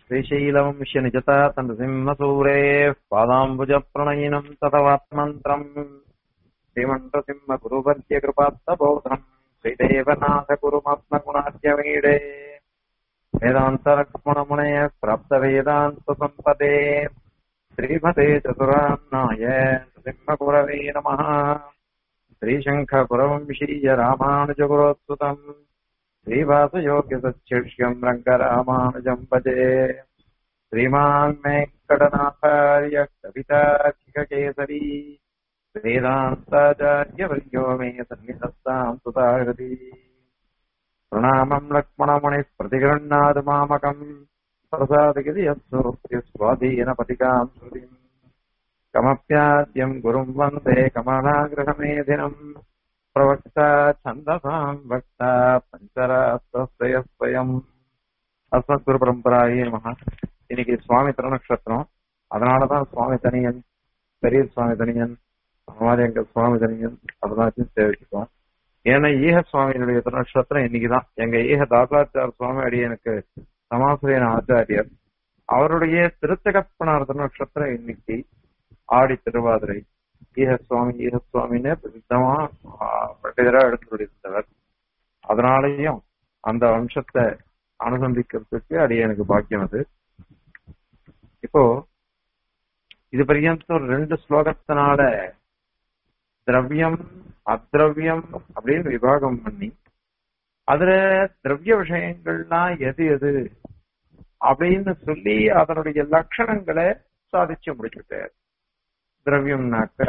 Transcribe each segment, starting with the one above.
श्रीशैलवंश्य निजता तनृसिंहसूरेः पादाम्बुजप्रणयिनम् ततवात्मन्त्रम् श्रीमण्डसिंहगुरुवर्य कृपात्तबोधम् श्रीदेवनाथ गुरुमात्मगुणाद्यमीडे वेदान्तलक्ष्मणमुनयः प्राप्तवेदान्तसम्पदे श्रीमते चतुरान्नाय नृसिंहगुरवे नमः श्रीशङ्खपुरवंशीय रामानुजगुरोत्सुतम् श्रीवासयोग्यसच्छिष्यम् रङ्गरामानुजम् भजे श्रीमान् वेङ्कटनाथार्य कविताचिककेसरी वेदान्ताचार्यवर्यो मे सन्निधत्ताम् सुताहृति प्रणामम् लक्ष्मणमुनिः प्रतिगृह्णातु मामकम् प्रसादगिरि यत्सूक्ति स्वाधीनपतिकाम् श्रुतिम् कमप्याद्यम् गुरुम् वन्दे कमलागृहमेधिनम् प्रवक्ता छन्दसाम् वक्ता பஞ்சராஸ்தய ஸ்வயம் அஸ்மத் குரு பரம்பராயே நமக இன்னைக்கு சுவாமி திருநக்ஷத்திரம் அதனாலதான் சுவாமி தனியன் பெரிய சுவாமி தனியன் அந்த மாதிரி எங்க சுவாமி தனியன் அதெல்லாம் சேவிச்சுக்கோம் ஏன்னா ஈக சுவாமியினுடைய திருநக்ஷத்திரம் இன்னைக்குதான் எங்க ஈக தாத்தாச்சார் சுவாமி அடியனுக்கு சமாசிரியன் ஆச்சாரியர் அவருடைய திருத்தகப்பனார் திருநக்ஷத்திரம் இன்னைக்கு ஆடி திருவாதிரை ஈக சுவாமி ஈக சுவாமின்னு பிரசித்தமா பண்டிதரா எடுத்துருந்தவர் அதனாலேயும் அந்த வம்சத்தை அனுசந்திக்கிறதுக்கு அடியே எனக்கு பாக்கியம் அது இப்போ இது பர்யந்தம் ரெண்டு ஸ்லோகத்தினால திரவியம் அத்ரவியம் அப்படின்னு விபாகம் பண்ணி அதுல திரவிய விஷயங்கள்லாம் எது எது அப்படின்னு சொல்லி அதனுடைய லட்சணங்களை சாதிச்சு முடிச்சுட்டார் திரவியம்னாக்க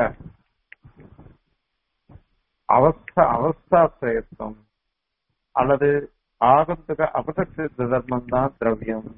அவஸ்தா அவஸ்தாசிரயத்துவம் அல்லது ஆகந்துக அபசக்தி தர்மம் தான் திரவியம்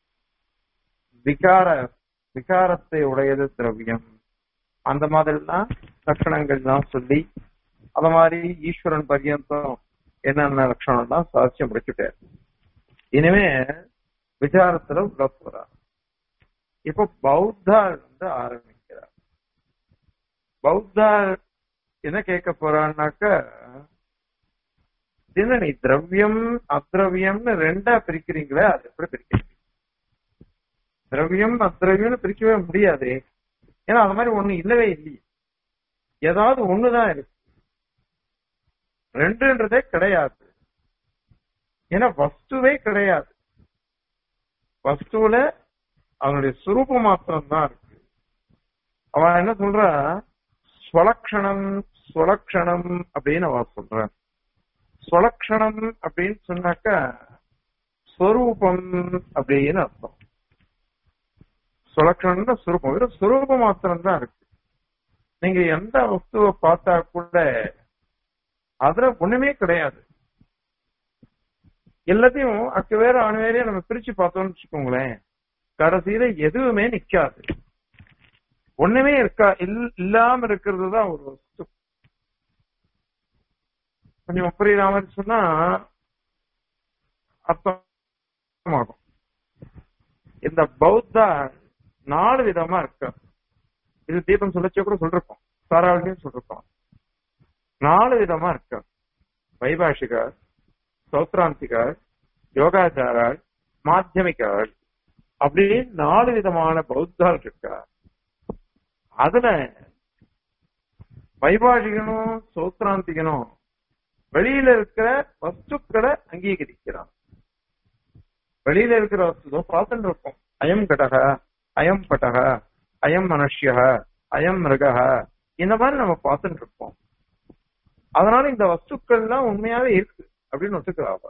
விகார விகாரத்தை உடையது திரவியம் அந்த மாதிரிலாம் லட்சணங்கள் தான் சொல்லி அத மாதிரி ஈஸ்வரன் பர்யந்தம் என்னென்ன லட்சணம் தான் சாதிச்சு முடிச்சுட்டார் இனிமே விசாரத்துல உள்ள போறார் இப்ப பௌத்தா வந்து ஆரம்பிக்கிறார் பௌத்தா என்ன கேட்க போறான்னாக்க என்ன நீ திரவியம் அத்ரவியம்னு ரெண்டா பிரிக்கிறீங்களே அது எப்படி பிரிக்கிறீங்க திரவியம் அத்ரவியம்னு பிரிக்கவே முடியாது ஏன்னா அது மாதிரி ஒண்ணு இல்லவே இல்லையே ஏதாவது ஒண்ணுதான் இருக்கு ரெண்டுன்றதே கிடையாது ஏன்னா வஸ்துவே கிடையாது வஸ்துல அவனுடைய சுரூபம் மாத்திரம் தான் இருக்கு அவன் என்ன சொல்றா ஸ்வலக்ஷணம் ஸ்வலக்ஷணம் அப்படின்னு அவன் சொல்றான் ஸ்வலக்ஷணம் அப்படின்னு சொன்னாக்க ஸ்வரூபம் அப்படின்னு அர்த்தம் ஸ்வலக்ஷணம்னா சுரூபம் வெறும் சுரூபம் மாத்திரம் தான் இருக்கு நீங்க எந்த வஸ்துவை பார்த்தா கூட அதுல ஒண்ணுமே கிடையாது எல்லாத்தையும் அக்கு வேற அணு வேறையா நம்ம பிரிச்சு பார்த்தோம்னு வச்சுக்கோங்களேன் கடைசியில எதுவுமே நிக்காது ஒண்ணுமே இருக்கா இல்லாம இருக்கிறது தான் ஒரு வஸ்து கொஞ்சம் புரியுற மாதிரி சொன்னா அர்த்தமாகும் இந்த பௌத்தா நாலு விதமா இருக்கு இது தீபம் சொல்லச்சே கூட சொல்லிருக்கோம் சாராவளியும் சொல்லிருக்கோம் நாலு விதமா இருக்கு வைபாஷிகர் சௌத்ராந்திகர் யோகாச்சாரர் மாத்தியமிகர் அப்படி நாலு விதமான பௌத்தால் இருக்கா அதுல வைபாஷிகனும் சௌத்ராந்திகனும் வெளியில இருக்கிற வஸ்துக்களை அங்கீகரிக்கிறான் வெளியில இருக்கிற வஸ்து பார்த்துட்டு இருக்கும் அயம் கடக அயம் பட்டக அயம் மனுஷ்ய அயம் மிருக இந்த மாதிரி நம்ம பார்த்துட்டு இருப்போம் அதனால இந்த வஸ்துக்கள்லாம் உண்மையாவே இருக்கு அப்படின்னு ஒத்துக்கிறாவ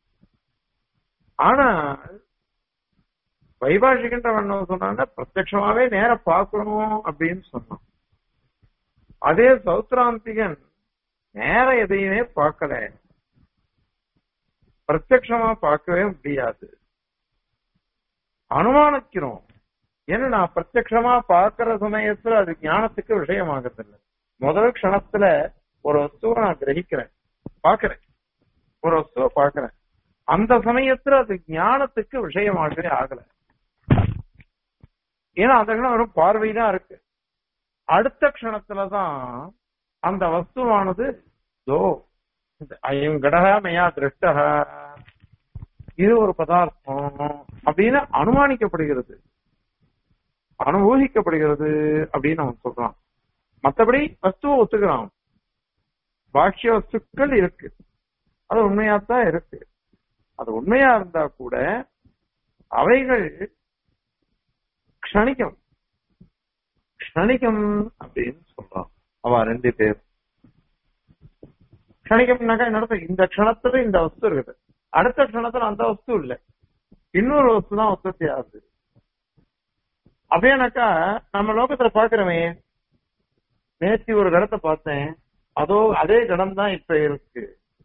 ஆனா வைபாஷிகன்ற சொன்னா பிரத்யமாவே நேர பார்க்கணும் அப்படின்னு சொன்னான் அதே சௌத்ராந்திகன் நேர எதையுமே பார்க்கல பிரத்யமா பார்க்கவே முடியாது அனுமானிக்கிறோம் ஏன்னா நான் பிரத்யமா பார்க்கிற சமயத்துல அது ஞானத்துக்கு விஷயமாகிறது இல்லை முதல் க்ஷணத்துல ஒரு வஸ்துவை நான் கிரகிக்கிறேன் பாக்குறேன் ஒரு வஸ்துவை பாக்குறேன் அந்த சமயத்துல அது ஞானத்துக்கு விஷயமாகவே ஆகல ஏன்னா அந்த கணம் வெறும் பார்வைதான் இருக்கு அடுத்த க்ஷணத்துலதான் அந்த வஸ்துவானது தோ அயம் கடகா மயா திருஷ்டா இது ஒரு பதார்த்தம் அப்படின்னு அனுமானிக்கப்படுகிறது அனுபவிக்கப்படுகிறது அப்படின்னு அவன் சொல்றான் மத்தபடி வஸ்துவை ஒத்துக்கிறான் பாஷ்ய வஸ்துக்கள் இருக்கு அது உண்மையாத்தான் இருக்கு அது உண்மையா இருந்தா கூட அவைகள் க்ஷணிக்கம் க்ஷணிக்கம் அப்படின்னு சொல்றான் அவ ரெண்டு பேர் க்ஷணிக்கம்னாக்கா என்ன அர்த்தம்? இந்த க்ஷணத்துல இந்த வஸ்து இருக்குது அடுத்த க்ஷணத்துல அந்த வஸ்து இல்ல இன்னொரு வஸ்து தான் உற்பத்தி ஆகுது அப்படியானாக்கா நம்ம லோகத்துல பாக்குறவே நேத்தி ஒரு கடத்தை பார்த்தேன் அதோ அதே கடம் தான் இப்ப இருக்கு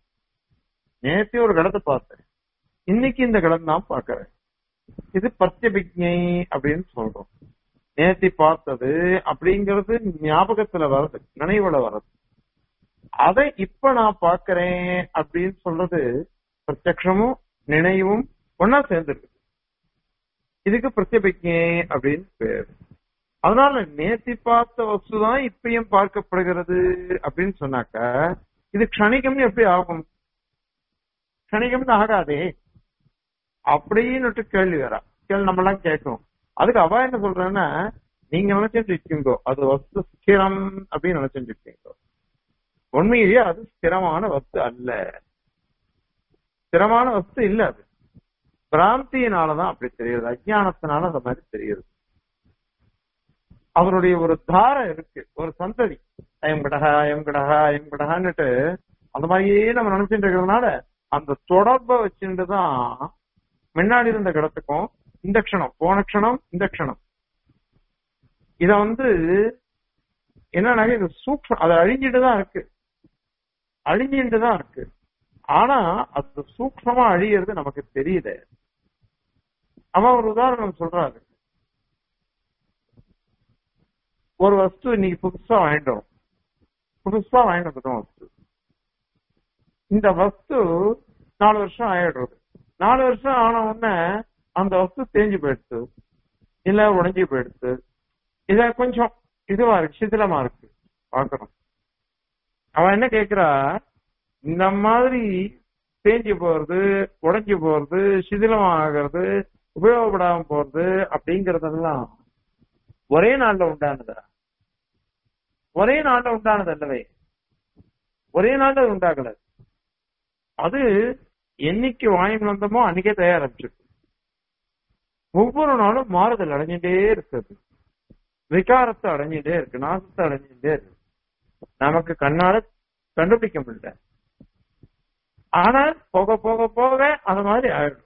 நேத்தி ஒரு கடத்தை பார்த்தேன் இன்னைக்கு இந்த கடம் தான் பாக்குறேன் இது பத்தியபிக்ஞை அப்படின்னு சொல்றோம் நேத்தி பார்த்தது அப்படிங்கிறது ஞாபகத்துல வர்றது நினைவுல வர்றது அதை இப்ப நான் பாக்குறேன் அப்படின்னு சொல்றது பிரத்யக்ஷமும் நினைவும் ஒன்னா சேர்ந்துருக்கு இதுக்கு பிரத்யபிக்ஞை அப்படின்னு பேர் அதனால நேத்தி பார்த்த வஸ்து தான் இப்பயும் பார்க்கப்படுகிறது அப்படின்னு சொன்னாக்க இது க்ஷணிகம்னு எப்படி ஆகும் க்ஷணிகம்னு ஆகாதே அப்படின்னுட்டு கேள்வி வரா கேள்வி நம்ம எல்லாம் கேட்கிறோம் அதுக்கு அவ என்ன சொல்றேன்னா நீங்க நினைச்சிட்டு இருக்கீங்கோ அது வஸ்து ஸ்திரம் அப்படின்னு நினைச்சிட்டு இருக்கீங்கோ உண்மையிலேயே அது ஸ்திரமான வஸ்து அல்ல ஸ்திரமான வஸ்து இல்ல அது பிராந்தியினாலதான் அப்படி தெரியுது அஜானத்தினால அந்த மாதிரி தெரியுது அவருடைய ஒரு தாரம் இருக்கு ஒரு சந்ததி அயம் கடகா அயம் கடகா அயம் கடகான்னுட்டு அந்த மாதிரியே நம்ம நினைச்சிட்டு இருக்கிறதுனால அந்த தொடர்பை வச்சுட்டு தான் முன்னாடி இருந்த கடத்துக்கும் இந்த க்ஷணம் போன க்ஷணம் இந்த க்ஷணம் இத வந்து என்னன்னா இது சூக்ஷம் அது அழிஞ்சிட்டு தான் இருக்கு அழிஞ்சிட்டு தான் இருக்கு ஆனா அது சூக்ஷமா அழியிறது நமக்கு தெரியல அவன் ஒரு உதாரணம் சொல்றாரு ஒரு வஸ்து இன்னைக்கு புதுசா வாங்கிட்டோம் புதுசா வாங்கிட்டு வந்துட்டோம் வஸ்து இந்த வஸ்து நாலு வருஷம் ஆயிடுறது நாலு வருஷம் ஆன உடனே அந்த வஸ்து தேஞ்சு போயிடுச்சு இல்ல உடைஞ்சு போயிடுச்சு இத கொஞ்சம் இதுவா இருக்கு சிதிலமா இருக்கு பாக்குறோம் அவன் என்ன கேக்குறா இந்த மாதிரி தேஞ்சு போறது உடைஞ்சு போறது சிதிலம் ஆகிறது உபயோகப்படாம போறது அப்படிங்கறதெல்லாம் ஒரே நாள்ல உண்டானதா ஒரே நாள்ல உண்டானது அல்லவே ஒரே நாள்ல அது உண்டாகல அது என்னைக்கு வாங்கி வந்தோமோ அன்னைக்கே தயாரிச்சிருக்கு ஒவ்வொரு நாளும் மாறுதல் அடைஞ்சிட்டே இருக்குது விகாரத்தை அடைஞ்சிட்டே இருக்கு நாசத்தை அடைஞ்சிட்டே இருக்கு நமக்கு கண்ணால கண்டுபிடிக்க முடியல ஆனால் போக போக போக அது மாதிரி ஆயிடும்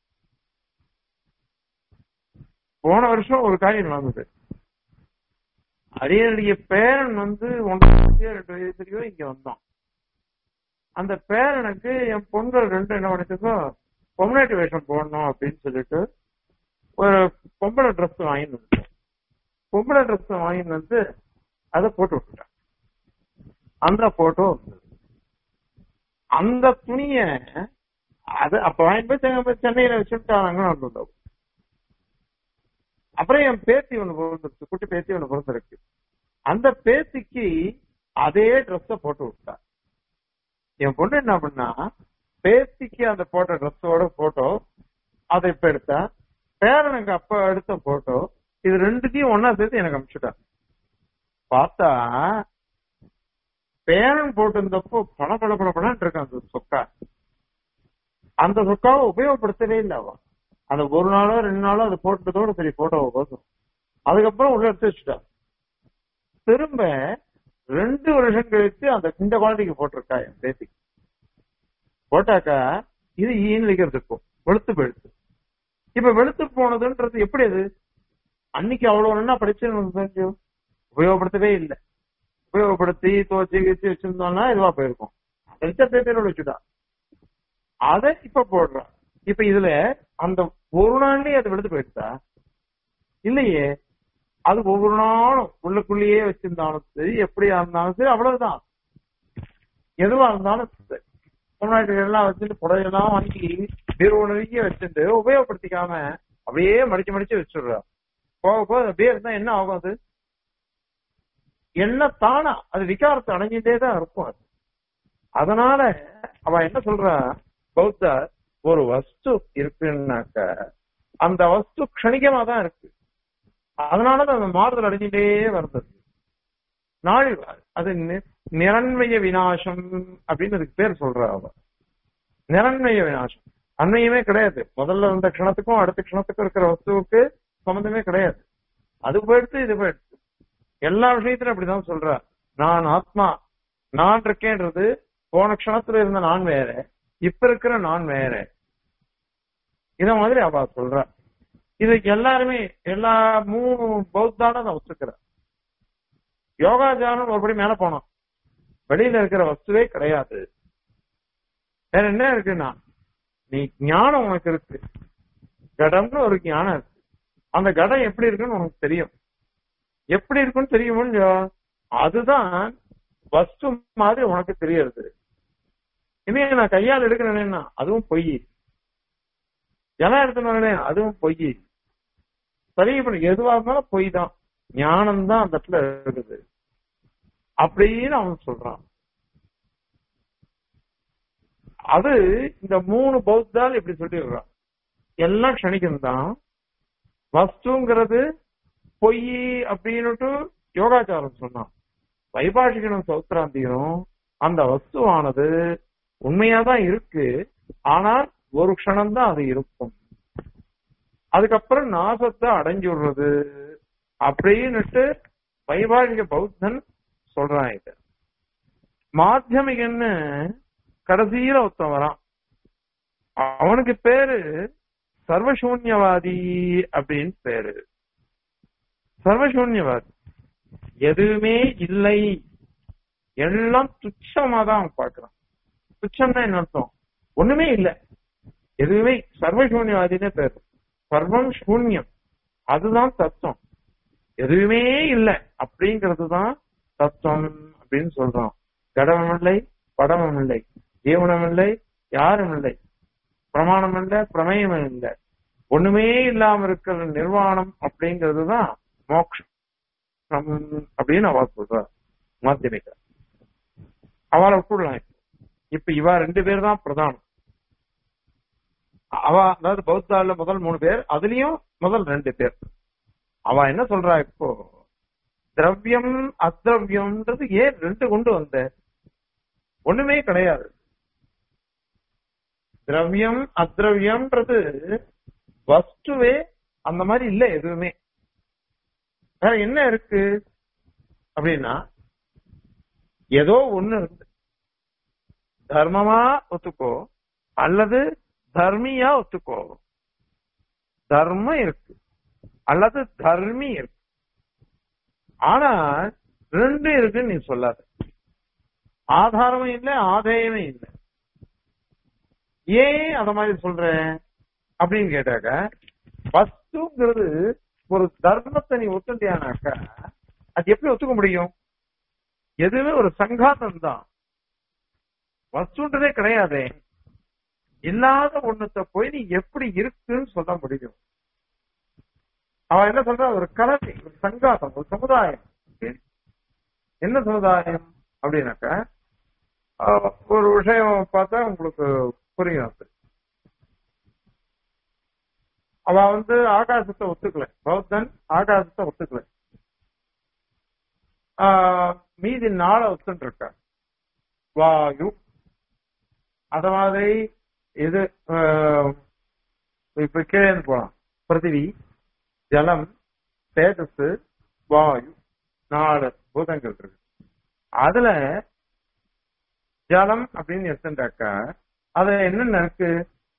போன வருஷம் ஒரு காரியம் நடந்தது அரியனுடைய பேரன் வந்து ஒன்றரை வயசு ரெண்டு வயசுலயோ இங்க வந்தான் அந்த பேரனுக்கு என் பொண்கள் ரெண்டு என்ன பண்ணிச்சோ பொம்னாட்டி வேஷம் போடணும் அப்படின்னு சொல்லிட்டு ஒரு பொம்பளை ட்ரெஸ் வாங்கிட்டு வந்துட்டோம் பொம்பளை ட்ரெஸ் வாங்கிட்டு வந்து அதை போட்டு விட்டுட்டேன் அந்த போட்டோ இருந்தது அந்த துணிய அது அப்ப வாங்கிட்டு போய் சென்னை- சென்னையில வச்சுட்டாங்க வந்தோம் அப்புறம் என் பேத்தி ஒண்ணு பிறந்திருக்கு குட்டி பேத்தி ஒண்ணு பிறந்திருக்கு அந்த பேத்திக்கு அதே ட்ரெஸ்ஸ போட்டு விட்டா என் பொண்ணு என்ன பண்ணா பேத்திக்கு அந்த போட்ட ட்ரெஸ்ஸோட போட்டோ அதை இப்ப எடுத்தா பேரனுக்கு அப்ப எடுத்த போட்டோ இது ரெண்டுத்தையும் ஒன்னா சேர்த்து எனக்கு அனுப்பிச்சுட்டா பார்த்தா பேரன் போட்டிருந்தப்போ பல பல பல படம் இருக்கு அந்த சொக்கா அந்த சொக்காவை உபயோகப்படுத்தவே இல்லை அவ அந்த ஒரு நாளோ ரெண்டு நாளோ அதை போட்டதோட சரி போட்டோவை போதும் அதுக்கப்புறம் உள்ள எடுத்து வச்சுட்டா திரும்ப ரெண்டு வருஷம் கழிச்சு அந்த இந்த குழந்தைக்கு போட்டிருக்கா என் பேத்திக்கு போட்டாக்கா இது ஈன்னு இருக்கும் வெளுத்து போயிடுச்சு இப்ப வெளுத்து போனதுன்றது எப்படி அது அன்னைக்கு அவ்வளவு நல்லா படிச்சு உபயோகப்படுத்தவே இல்லை உபயோகப்படுத்தி துவச்சி கிச்சு வச்சிருந்தோம்னா இதுவா போயிருக்கும் அதை வச்சா பேப்பரோட வச்சுட்டா அதை இப்ப போடுறா இப்ப இதுல அந்த ஒரு நாள்லயே அது வெளுத்து போயிடுச்சா இல்லையே அது ஒவ்வொரு நாளும் உள்ளுக்குள்ளேயே வச்சிருந்தாலும் சரி எப்படியா இருந்தாலும் சரி அவ்வளவுதான் எதுவா இருந்தாலும் சரி முன்னாடி எல்லாம் வச்சுட்டு புடையெல்லாம் வாங்கி பீரோனையே வச்சுட்டு உபயோகப்படுத்திக்காம அப்படியே மடிச்சு மடிச்சு வச்சிடுறா போக போக அப்படியே இருந்தா என்ன ஆகும் அது என்ன தானா அது விகாரத்தை அடைஞ்சிட்டே தான் இருக்கும் அது அதனால அவ என்ன சொல்றா பௌத்தர் ஒரு வஸ்து இருக்குன்னாக்க அந்த வஸ்து க்ஷணிகமா தான் இருக்கு அதனாலதான் அந்த மாறுதல் அடைஞ்சிட்டே வருது நாள் அது நி- நிரண்மய விநாசம் அப்படின்னு அதுக்கு பேர் சொல்றா அவ நிரண்மய விநாசம் அண்மையுமே கிடையாது முதல்ல இருந்த க்ஷணத்துக்கும் அடுத்த க்ஷணத்துக்கும் இருக்கிற வஸ்துவுக்கு சம்பந்தமே கிடையாது அது போயிடுத்து இது போயிடுத்து எல்லா விஷயத்திலும் அப்படிதான் சொல்றா நான் ஆத்மா நான் இருக்கேன்றது போன க்ஷணத்துல இருந்த நான் வேற இப்ப இருக்கிற நான் வேற இத மாதிரி அவ சொல்றா இதுக்கு எல்லாருமே எல்லா மூணு பௌத்தான நான் ஒத்துக்கிறேன் யோகாச்சாரம் ஒருபடி மேல போனோம் வெளியில இருக்கிற வஸ்துவே கிடையாது வேற என்ன இருக்குன்னா நீ ஞானம் உனக்கு இருக்கு கடம்னு ஒரு ஞானம் இருக்கு அந்த கடம் எப்படி இருக்குன்னு உனக்கு தெரியும் எப்படி இருக்குன்னு தெரியுமோ இல்லையோ அதுதான் வஸ்து மாதிரி உனக்கு தெரியறது இனிமே நான் கையால் எடுக்கிறேன்னா அதுவும் பொய் எல்லாம் எடுத்துனே அதுவும் பொய் சரி இப்ப எதுவா இருந்தாலும் பொய் தான் ஞானம் தான் அந்த இடத்துல இருக்குது அப்படின்னு அவன் சொல்றான் அது இந்த மூணு பௌத்தால் இப்படி சொல்லிடுறான் எல்லாம் க்ஷணிகம் தான் வஸ்துங்கிறது பொய் அப்படின்னுட்டு யோகாச்சாரம் சொன்னான் வைபாஷிகனும் சௌத்ராந்திகனும் அந்த வஸ்துவானது உண்மையா தான் இருக்கு ஆனால் ஒரு க்ஷணம் தான் அது இருக்கும் அதுக்கப்புறம் நாசத்தை அடைஞ்சு விடுறது அப்படின்னுட்டு வைபாஷிக பௌத்தன் சொல்றான் இது மாத்தியமிகன்னு கடைசியில ஒருத்தன் வரான் அவனுக்கு பேரு சர்வசூன்யவாதி அப்படின்னு பேரு சர்வசூன்யவாதி எதுவுமே இல்லை எல்லாம் துச்சமா தான் அவன் பார்க்கறான் துச்சம்னா என்ன அர்த்தம் ஒண்ணுமே இல்ல எதுவுமே சர்வசூன்யவாதினே பேரு சர்வம் சூன்யம் அதுதான் தத்துவம் எதுவுமே இல்ல அப்படிங்கிறது தான் தத்துவம் அப்படின்னு சொல்றோம் கடமும் இல்லை படமும் இல்லை ஜீவனம் இல்லை யாரும் இல்லை பிரமாணம் இல்லை பிரமேயம் இல்லை ஒண்ணுமே இல்லாம இருக்கிற நிர்வாணம் அப்படிங்கிறது தான் மோட்சம் அப்படின்னு அவ சொல்ற மாத்தியமிக்க அவளை விட்டுடலாம் இப்ப. இப்ப இவ ரெண்டு பேர் தான் பிரதானம் அவ அதாவது பௌத்தால முதல் மூணு பேர் அதுலயும் முதல் ரெண்டு பேர் அவ என்ன சொல்றா இப்போ திரவியம் அத்ரவியம்ன்றது ஏன் ரெண்டு கொண்டு வந்த ஒண்ணுமே கிடையாது திரவியம் அத்ரவியம்ன்றது வஸ்துவே அந்த மாதிரி இல்ல எதுவுமே வேற என்ன இருக்கு அப்படின்னா ஏதோ ஒண்ணு இருக்கு தர்மமா ஒத்துக்கோ அல்லது தர்மியா ஒத்துக்கோ தர்மம் இருக்கு அல்லது தர்மி இருக்கு ஆனா ரெண்டு இருக்குன்னு நீ சொல்லாத ஆதாரமும் இல்லை ஆதாயமே இல்லை ஏன் அத மாதிரி சொல்ற அப்படின்னு கேட்டாக்க வஸ்துங்கிறது ஒரு தர்மத்தை நீ ஒத்துண்டியானாக்கா அது எப்படி ஒத்துக்க முடியும் எதுவுமே ஒரு சங்காதம் தான் வஸ்துன்றதே கிடையாதே இல்லாத ஒண்ணுத்த போய் நீ எப்படி இருக்குன்னு சொல்ல முடியும் அவன் என்ன சொல்ற ஒரு கலவை ஒரு சங்காதம் ஒரு சமுதாயம் என்ன சமுதாயம் அப்படின்னாக்க ஆஹ், ஒரு விஷயம் பார்த்தா உங்களுக்கு புரியும் அது அவ வந்து ஆகாசத்தை ஒத்துக்கல பௌத்தன் ஆகாசத்தை ஒத்துக்கல ஆஹ், மீதி நாளை ஒத்துட்டு இருக்கா வாயு அத மாதிரி இது ஆஹ், இப்ப கீழே இருந்து போலாம் பிருத்திவி ஜலம் தேஜஸ் வாயு நாலு பூதங்கள் இருக்கு அதுல ஜலம் அப்படின்னு எடுத்துட்டாக்கா அதுல என்னென்ன இருக்கு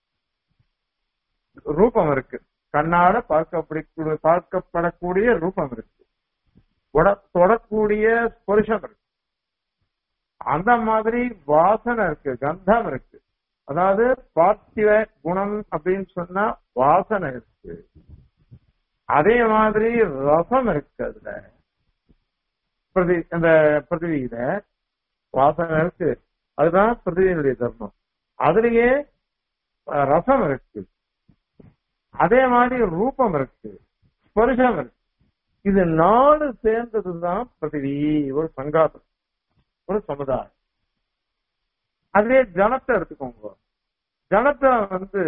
ரூபம் இருக்கு கண்ணால பார்க்கப்படக்கூடிய பார்க்கப்படக்கூடிய ரூபம் இருக்கு உட- தொடக்கூடிய ஸ்பர்ஷம் இருக்கு அந்த மாதிரி வாசனை இருக்கு கந்தம் இருக்கு அதாவது பார்த்திவ குணம் அப்படின்னு சொன்னா வாசனை இருக்கு அதே மாதிரி ரசம் இருக்கு அதுல பிரதி அந்த பிருத்திவியில வாசனை இருக்கு அதுதான் பிருத்திவியினுடைய தர்மம் அதுலயே அஹ், ரசம் இருக்கு அதே மாதிரி ரூபம் இருக்கு ஸ்பர்ஷம் இருக்கு இது நாலு சேர்ந்ததுதான் பிருத்திவி ஒரு சங்காதம் ஒரு சமுதாயம் அதே ஜனத்தை எடுத்துக்கோங்க ஜலத்துல வந்து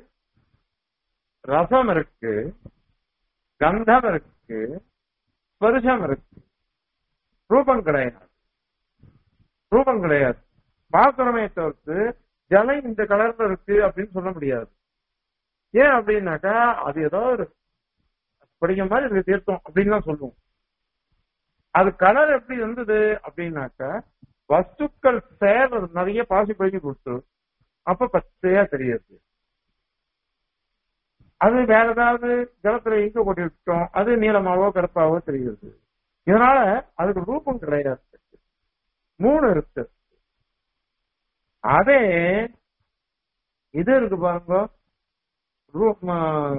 ரசம் இருக்கு கந்தம் இருக்கு ஸ்பர்ஷம் இருக்கு ரூபம் கிடையாது ரூபம் கிடையாது பார்க்கிறோமே தவிர்த்து ஜலம் இந்த கலர்ல இருக்கு அப்படின்னு சொல்ல முடியாது ஏன் அப்படின்னாக்கா அது ஏதோ ஒரு படிக்கிற மாதிரி இருக்கு தீர்த்தம் அப்படின்னு தான் சொல்லுவோம் அது கலர் எப்படி இருந்தது அப்படின்னாக்கா வஸ்துக்கள் சேர்றது நிறைய பாசி பழகி கொடுத்து அப்ப பச்சையா தெரியுது அது வேற ஏதாவது ஜலத்துல இங்க கொட்டி விட்டோம் அது நீளமாவோ கருப்பாவோ தெரியுது இதனால அதுக்கு ரூபம் கிடையாது மூணு இருக்கு அதே இது இருக்கு பாருங்க ரூப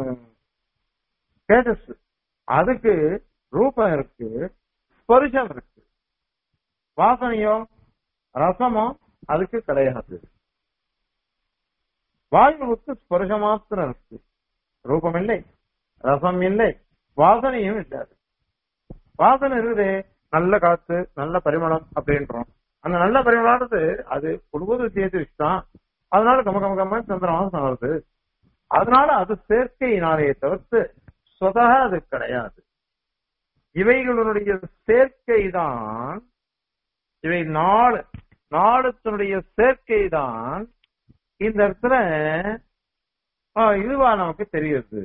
தேஜஸ் அதுக்கு ரூபம் இருக்கு ஸ்பரிசம் இருக்கு வாசனையோ ரசமோ அதுக்கு கிடையாது வாயுவுக்கு ஸ்பர்ஷ மாத்திரம் இருக்கு ரூபம் இல்லை ரசம் இல்லை வாசனையும் இல்லாது வாசனை இருக்குது நல்ல காத்து நல்ல பரிமளம் அப்படின்றோம் அந்த நல்ல பரிமளம்ன்றது அது குடும்பத்து சேர்த்து வச்சுதான் அதனால கம கம கம சந்திர வாசனை வருது அதனால அது சேர்க்கையினாலே தவிர்த்து சொதக அது கிடையாது இவைகளுடைய சேர்க்கை தான் இவை நாலு நாளுத்தினுடைய சேர்க்கை தான் இந்த இடத்துல இதுவா நமக்கு தெரியுது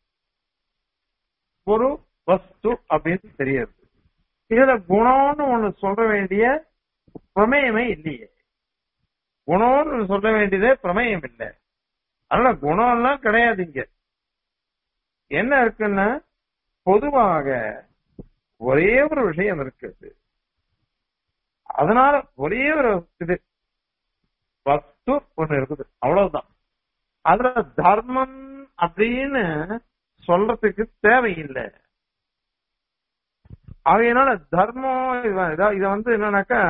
ஒரு வஸ்து அப்படின்னு தெரியுது இதுல குணம்னு ஒண்ணு சொல்ல வேண்டிய பிரமேயமே இல்லையே குணம்னு சொல்ல வேண்டியதே பிரமேயம் இல்லை அதனால குணம் எல்லாம் கிடையாது இங்க என்ன இருக்குன்னா பொதுவாக ஒரே ஒரு விஷயம் இருக்குது அதனால ஒரே ஒரு இது வஸ்து ஒண்ணு இருக்குது அவ்வளவுதான் அதுல தர்மம் அப்படின்னு சொல்றதுக்கு தேவையில்லை அவையினால தர்மம் இத வந்து என்னன்னாக்கா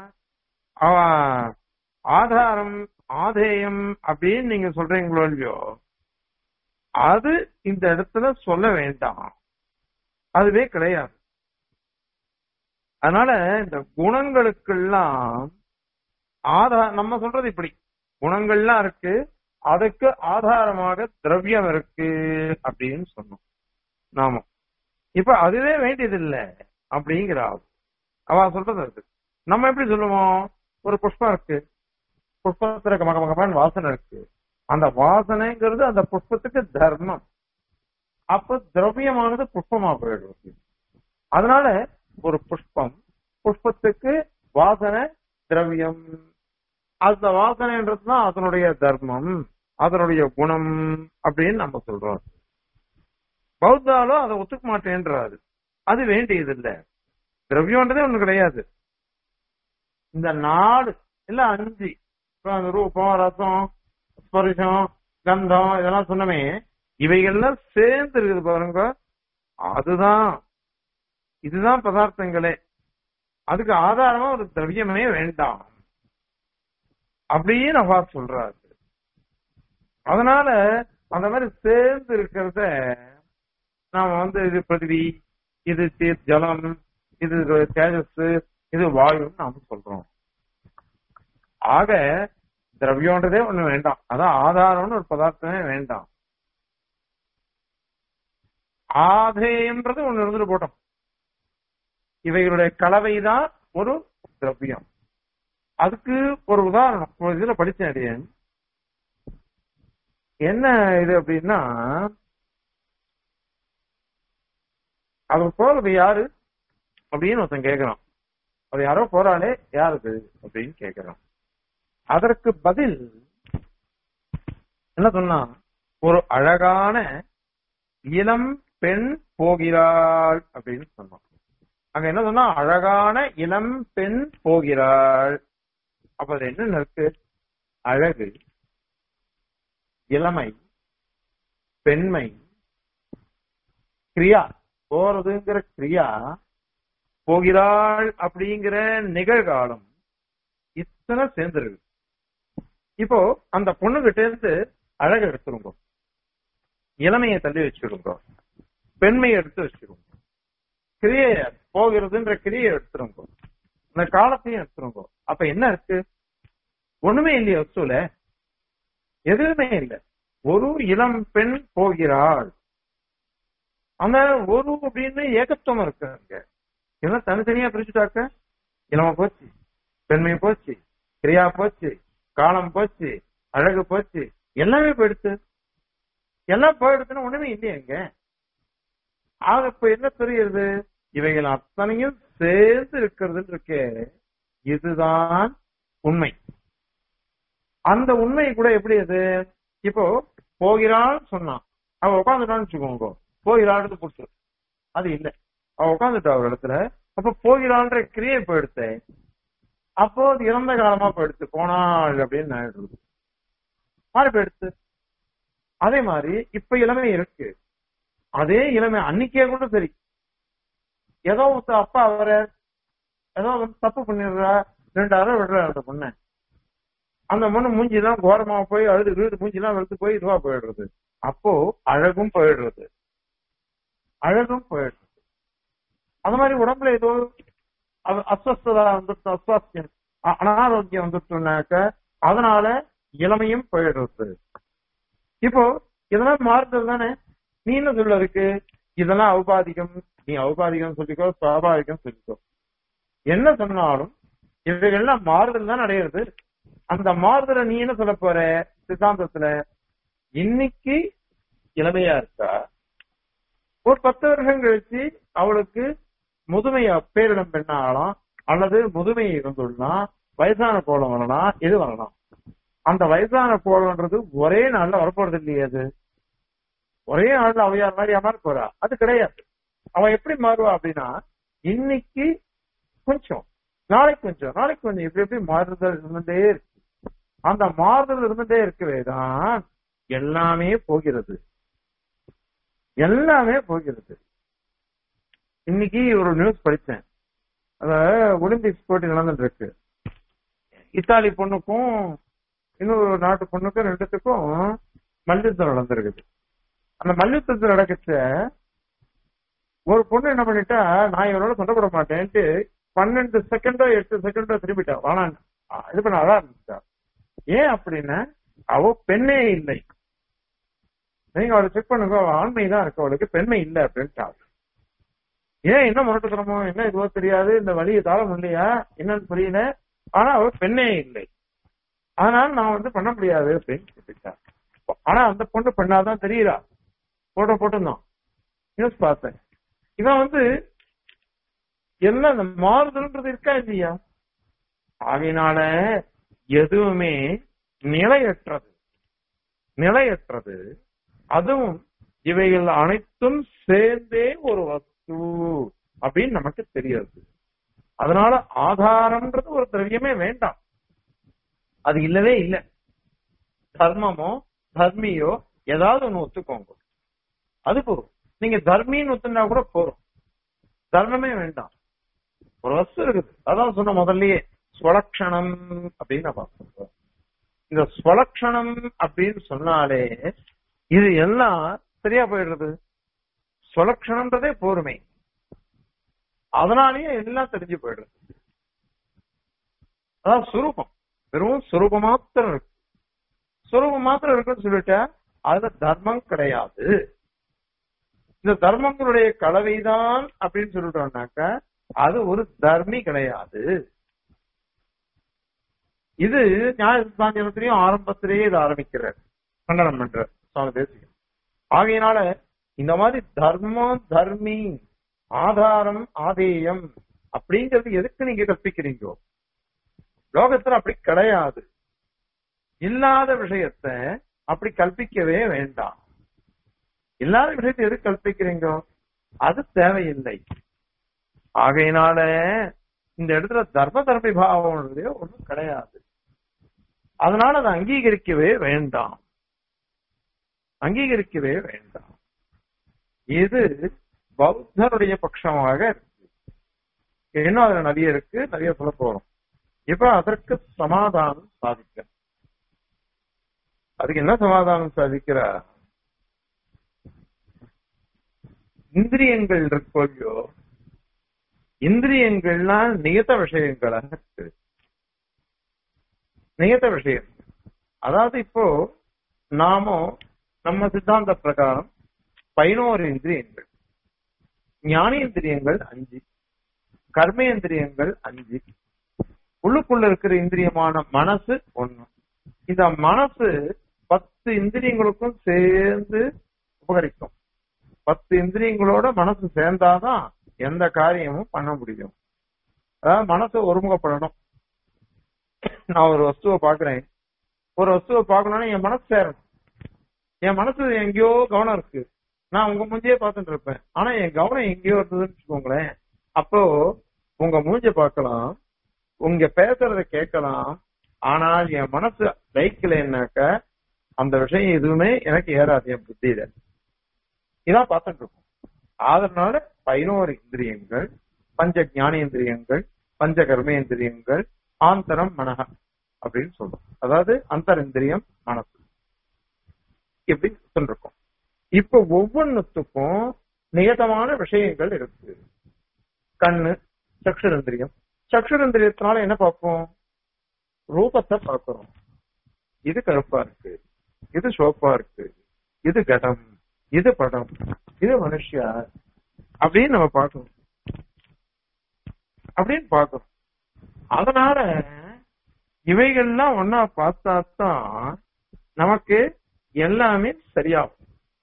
ஆதாரம் ஆதேயம் அப்படின்னு நீங்க சொல்றீங்களோ இல்லையோ அது இந்த இடத்துல சொல்ல வேண்டாம் அதுவே கிடையாது அதனால இந்த குணங்களுக்கெல்லாம் ஆதார நம்ம சொல்றது இப்படி குணங்கள்லாம் இருக்கு அதுக்கு ஆதாரமாக திரவியம் இருக்கு அப்படின்னு சொன்னோம் நாம இப்ப அதுவே வேண்டியதில்லை அப்படிங்கிற அவ சொல்றது அது நம்ம எப்படி சொல்லுவோம் ஒரு புஷ்பம் இருக்கு புஷ்பத்துல கம கம கமன்னு வாசனை இருக்கு அந்த வாசனைங்கிறது அந்த புஷ்பத்துக்கு தர்மம் அப்ப திரவியமானது புஷ்பமா போயிடுறது அதனால ஒரு புஷ்பம் புஷ்பத்துக்கு வாசனை திரவியம் அந்த வாசனைன்றதுதான் அதனுடைய தர்மம் அதனுடைய குணம் அப்படின்னு நம்ம சொல்றோம் பௌத்தாலும் அதை ஒத்துக்க மாட்டேன்றாரு அது வேண்டியது இல்ல திரவியம்ன்றதே ஒண்ணு கிடையாது இந்த நாடு இல்ல அஞ்சு அந்த ரூபம் ரசம் ஸ்பரிசம் கந்தம் இதெல்லாம் சொன்னமே இவைகள்லாம் சேர்ந்து இருக்குது பாருங்க அதுதான் இதுதான் பதார்த்தங்களே அதுக்கு ஆதாரமா ஒரு திரவியமே வேண்டாம் அப்படின்னு அவா சொல்றாரு அதனால அந்த மாதிரி சேர்ந்து இருக்கிறத நாம வந்து இது பிருத்திவி இது ஜலம் இது தேஜஸ் இது வாயுன்னு நாம சொல்றோம் ஆக திரவியம்ன்றதே ஒண்ணு வேண்டாம் அதான் ஆதாரம்னு ஒரு பதார்த்தமே வேண்டாம் ஆதேயம்ன்றது ஒண்ணு இருந்துட்டு போட்டோம் இவைகளுடைய கலவைதான் ஒரு திரவியம் அதுக்கு ஒரு உதாரணம் ஒரு இதுல படிச்சேன் அடியேன் என்ன இது அப்படின்னா அது போறது யாரு அப்படின்னு ஒருத்தன் கேக்குறான் அது யாரோ போறாளே யாருது அப்படின்னு கேக்குறான் அதற்கு பதில் என்ன சொன்னா ஒரு அழகான இளம் பெண் போகிறாள் அப்படின்னு சொன்னான் அங்க என்ன சொன்னா அழகான இளம் பெண் போகிறாள் அப்ப அது என்ன இருக்கு அழகு இளமை பெண்மை கிரியா போறதுங்கிற கிரியா போகிறாள் அப்படிங்கிற நிகழ்காலம் இத்தனை சேர்ந்துருக்கு இப்போ அந்த பொண்ணுகிட்ட இருந்து அழக எடுத்துருங்க இளமையை தள்ளி வச்சிருங்க பெண்மையை எடுத்து வச்சிருங்க கிரியை போகிறதுன்ற கிரியை எடுத்துருங்க அந்த காலத்தையும் எடுத்துருங்க அப்ப என்ன இருக்கு ஒண்ணுமே இல்லையா வசூல எதுவுமே இல்லை ஒரு இளம் பெண் போகிறாள் அந்த ஒரு அப்படின்னு ஏகத்துவம் இருக்கு அங்க இதெல்லாம் தனித்தனியா பிரிச்சுட்டாக்க இளம போச்சு பெண்மை போச்சு கிரியா போச்சு காலம் போச்சு அழகு போச்சு எல்லாமே போயிடுச்சு எல்லாம் போயிடுச்சுன்னா ஒண்ணுமே இல்லையேங்க ஆக இப்ப என்ன தெரியுது இவைகள் அத்தனையும் சேர்ந்து இருக்கிறது இருக்கே இதுதான் உண்மை அந்த உண்மை கூட எப்படி அது இப்போ போகிறாள் சொன்னான் அவ உட்காந்துட்டான்னு வச்சுக்கோங்க போகிறாள் புடிச்சு அது இல்ல அவ உட்காந்துட்டா ஒரு இடத்துல அப்ப போகிறாள்ன்ற கிரியை போயிடுத்து அப்போ அது இறந்த காலமா போயிடுத்து போனாள் அப்படின்னு ஆயிடுறது மாறி போயிடுத்து அதே மாதிரி இப்ப இளமை இருக்கு அதே இளமை அன்னைக்கே கூட சரி ஏதோ ஒருத்த அப்பா அவரை ஏதோ வந்து தப்பு பண்ணிடுறா ரெண்டு அரை விடுறா அந்த பொண்ணை அந்த பொண்ணு மூஞ்சிலாம் கோரமா போய் அழுது விழுது மூஞ்சிலாம் வெளுத்து போய் இதுவா போயிடுறது அப்போ அழகும் போயிடுறது அழகும் போயிடுறது அந்த மாதிரி உடம்புல ஏதோ அ- அஸ்வஸ்ததா வந்துட்டு அஸ்வாஸ்தியம் அ- அனாரோக்கியம் வந்துட்டுனாக்க அதனால இளமையும் போயிடுறது இப்போ இதெல்லாம் மாறுதல் தானே நீ என்ன சொல்ல இருக்கு இதெல்லாம் ஔபாதிகம் நீ ஔபாதிகம் சொல்லிக்கோ சுவாபாவிகம் சொல்லிக்கோ என்ன சொன்னாலும் இவைகள்லாம் மாறுதல் தான் அடையிறது அந்த மாறுதலை நீ என்ன சொல்ல போற சித்தாந்தத்துல இன்னைக்கு இளமையா இருக்கா ஒரு பத்து வருஷம் கழிச்சு அவளுக்கு முதுமையா பேரிடம் பெண்ண ஆகலாம் அல்லது முதுமை இருந்துள்ளலாம் வயசான கோலம் வரலாம் எது வரலாம் அந்த வயசான கோலம்ன்றது ஒரே நாள்ல வரப்போறது இல்லையே அது ஒரே நாள்ல அவையார் மாதிரி அமர போறா அது கிடையாது அவ எப்படி மாறுவா அப்படின்னா இன்னைக்கு கொஞ்சம் நாளைக்கு கொஞ்சம் நாளைக்கு கொஞ்சம் இப்படி எப்படி மாறுதல் இருந்துட்டே இருக்கு அந்த மாறுதல் இருந்துட்டே இருக்கவே தான் எல்லாமே போகிறது எல்லாமே போகிறது இன்னைக்கு ஒரு நியூஸ் படிச்சேன் அத ஒலிம்பிக்ஸ் போட்டி நடந்துட்டு இருக்கு இத்தாலி பொண்ணுக்கும் இன்னொரு நாட்டு பொண்ணுக்கும் ரெண்டுத்துக்கும் மல்யுத்தம் நடந்திருக்குது அந்த மல்யுத்தத்தில் நடக்கச்ச ஒரு பொண்ணு என்ன பண்ணிட்டா நான் இவரோட சண்டை போட மாட்டேன்ட்டு பன்னெண்டு செகண்டோ எட்டு செகண்டோ திரும்பிட்டா வாழான் இது பண்ண அழ ஆரம்பிச்சிட்டா ஏன் அப்படின்னா அவ பெண்ணே இல்லை நீங்க அவளை செக் பண்ணுங்க அவ ஆண்மை தான் இருக்கு அவளுக்கு பெண்மை இல்லை அப்படின்ட்டா ஏன் என்ன முரட்டுத்தனமோ என்ன இதுவோ தெரியாது இந்த வழியை தாழ முடியலையா என்னன்னு புரியல ஆனா அவ பெண்ணே இல்லை அதனால நான் வந்து பண்ண முடியாது அப்படின்னு சொல்லிட்டா ஆனா அந்த பொண்ணு பெண்ணாதான் தெரியுறா போட்டோ போட்டிருந்தோம் நியூஸ் பார்த்தேன் இவன் வந்து எல்லாம் இந்த மாறுதல்ன்றது இருக்கா இல்லையா ஆகையினால எதுவுமே நிலையற்றது நிலையற்றது அதுவும் இவைகள் அனைத்தும் சேர்ந்தே ஒரு வஸ்து அப்படின்னு நமக்கு தெரியாது அதனால ஆதாரம்ன்றது ஒரு திரவியமே வேண்டாம் அது இல்லவே இல்லை தர்மமோ தர்மியோ ஏதாவது ஒண்ணு ஒத்துக்கோங்க அது போதும் நீங்க தர்மின்னு ஒத்துனா கூட போறோம் தர்மமே வேண்டாம் ஒரு வஸ்து இருக்குது அதான் சொன்ன முதல்லயே ஸ்வலக்ஷணம் அப்படின்னு நான் பார்க்கிறோம் இந்த ஸ்வலக்ஷணம் அப்படின்னு சொன்னாலே இது எல்லாம் சரியா போயிடுறது ஸ்வலக்ஷணம்ன்றதே போருமை அதனாலேயே எல்லாம் தெரிஞ்சு போயிடுறது அதான் சுரூபம் வெறும் சுரூபம் மாத்திரம் இருக்கு சுரூபம் மாத்திரம் இருக்குன்னு சொல்லிட்டா அதுல தர்மம் கிடையாது இந்த தர்மங்களுடைய கலவைதான் அப்படின்னு சொல்லிட்டோம்னாக்க அது ஒரு தர்மி கிடையாது இது நியாய சித்தாந்தத்திலையும் ஆரம்பத்திலேயே இது ஆரம்பிக்கிறார் கண்டனம் பண்ற சுவாமி தேசிகன் ஆகையினால இந்த மாதிரி தர்மம் தர்மி ஆதாரம் ஆதேயம் அப்படிங்கிறது எதுக்கு நீங்க கற்பிக்கிறீங்களோ லோகத்துல அப்படி கிடையாது இல்லாத விஷயத்த அப்படி கல்பிக்கவே வேண்டாம் இல்லாத விஷயத்தை எது கல்பிக்கிறீங்க அது தேவையில்லை ஆகையினால இந்த இடத்துல தர்ம தர்மி பாவம்ன்றதே ஒண்ணும் கிடையாது அதனால அதை அங்கீகரிக்கவே வேண்டாம் அங்கீகரிக்கவே வேண்டாம் இது பௌத்தருடைய பட்சமாக இருக்கு இன்னும் அதுல நிறைய இருக்கு நிறைய சொல்ல போறோம் இப்ப அதற்கு சமாதானம் சாதிக்க அதுக்கு என்ன சமாதானம் சாதிக்கிறார் இந்திரியங்கள் இருக்கோல்லையோ இந்திரியங்கள்லாம் நியத விஷயங்களாக இருக்கு நியத விஷயம் அதாவது இப்போ நாமும் நம்ம சித்தாந்த பிரகாரம் பதினோரு இந்திரியங்கள் ஞானேந்திரியங்கள் அஞ்சு கர்மேந்திரியங்கள் அஞ்சு உள்ளுக்குள்ள இருக்கிற இந்திரியமான மனசு ஒண்ணு இந்த மனசு பத்து இந்திரியங்களுக்கும் சேர்ந்து உபகரிக்கும் பத்து இந்திரியங்களோட மனசு சேர்ந்தாதான் எந்த காரியமும் பண்ண முடியும் அதாவது மனசு ஒருமுகப்படணும் நான் ஒரு வஸ்துவை பாக்குறேன் ஒரு வஸ்துவை பார்க்கணும்னா என் மனசு சேரணும் என் மனசு எங்கேயோ கவனம் இருக்கு நான் உங்க மூஞ்சியே பார்த்துட்டு இருப்பேன் ஆனா என் கவனம் எங்கேயோ இருந்ததுன்னு வச்சுக்கோங்களேன் அப்போ உங்க மூஞ்ச பார்க்கலாம் உங்க பேசுறத கேட்கலாம் ஆனால் என் மனசு லைக்கலைன்னாக்க அந்த விஷயம் எதுவுமே எனக்கு ஏறாது என் புத்தியில இதான் பார்த்துட்டு இருக்கோம் அதனால பதினோரு இந்திரியங்கள் பஞ்ச ஞானேந்திரியங்கள் பஞ்ச கர்மேந்திரியங்கள் ஆந்தரம் மனக அப்படின்னு சொல்றோம் அதாவது அந்தரிந்திரியம் மனசு இப்படி சொல்லிருக்கோம் இப்ப ஒவ்வொன்னுத்துக்கும் நியதமான விஷயங்கள் இருக்கு கண்ணு சக்ஷரந்திரியம் சக்ஷரந்திரியத்தினால என்ன பார்ப்போம் ரூபத்தை பார்க்கிறோம் இது கருப்பா இருக்கு இது சோப்பா இருக்கு இது கடம் இது படம் இது மனுஷியா அப்படின்னு நம்ம பார்க்கணும் அப்படின்னு பார்க்கணும் அதனால இவைகள்லாம் ஒன்னா பார்த்தா தான் நமக்கு எல்லாமே சரியாகும்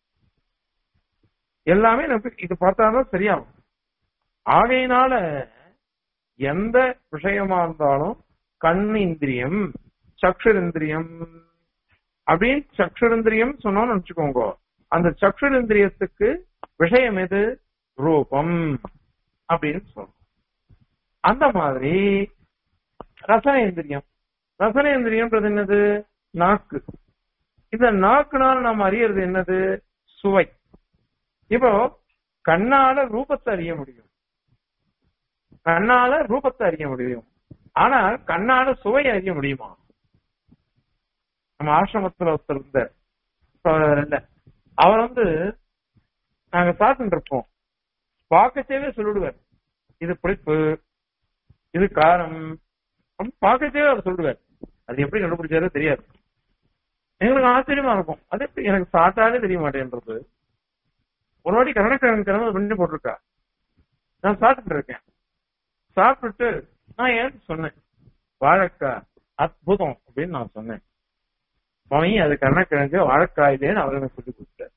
எல்லாமே நமக்கு இது பார்த்தாதான் சரியாகும் ஆகையினால எந்த விஷயமா இருந்தாலும் கண் இந்திரியம் சக்ஷுரந்திரியம் அப்படின்னு சக்ஷுரந்திரியம் சொன்னோம்னு வச்சுக்கோங்க அந்த சக்ஷுரந்திரியத்துக்கு விஷயம் எது ரூபம் அப்படின்னு சொல்றோம் அந்த மாதிரி ரசனேந்திரியம் ரசனேந்திரியம்ன்றது என்னது நாக்கு இந்த நாக்குனால நாம் அறியறது என்னது சுவை இப்போ கண்ணால ரூபத்தை அறிய முடியும் கண்ணால ரூபத்தை அறிய முடியும் ஆனால் கண்ணால சுவை அறிய முடியுமா நம்ம ஆசிரமத்துல ஒருத்தர் இருந்தார் இல்ல அவர் வந்து நாங்க சாப்பிட்டு இருப்போம் பார்க்கச்சேவே சொல்லிடுவார் இது புளிப்பு இது காரம் பார்க்கச்சேவே அவர் சொல்லிடுவார் அது எப்படி கண்டுபிடிச்சாரோ தெரியாது எங்களுக்கு ஆச்சரியமா இருக்கும் அது எப்படி எனக்கு சாப்பிட்டாலே தெரிய மாட்டேன்றது ஒரு வாட்டி கருணக்கிழங்கு கிழமை பண்ணி போட்டிருக்கா நான் சாப்பிட்டு இருக்கேன் சாப்பிட்டுட்டு நான் ஏன் சொன்னேன் வாழைக்காய் அற்புதம் அப்படின்னு நான் சொன்னேன் மம்மி அது கருணக்கிழங்கு வாழைக்காயிலேன்னு அவர் எனக்கு சொல்லி கொடுத்தார்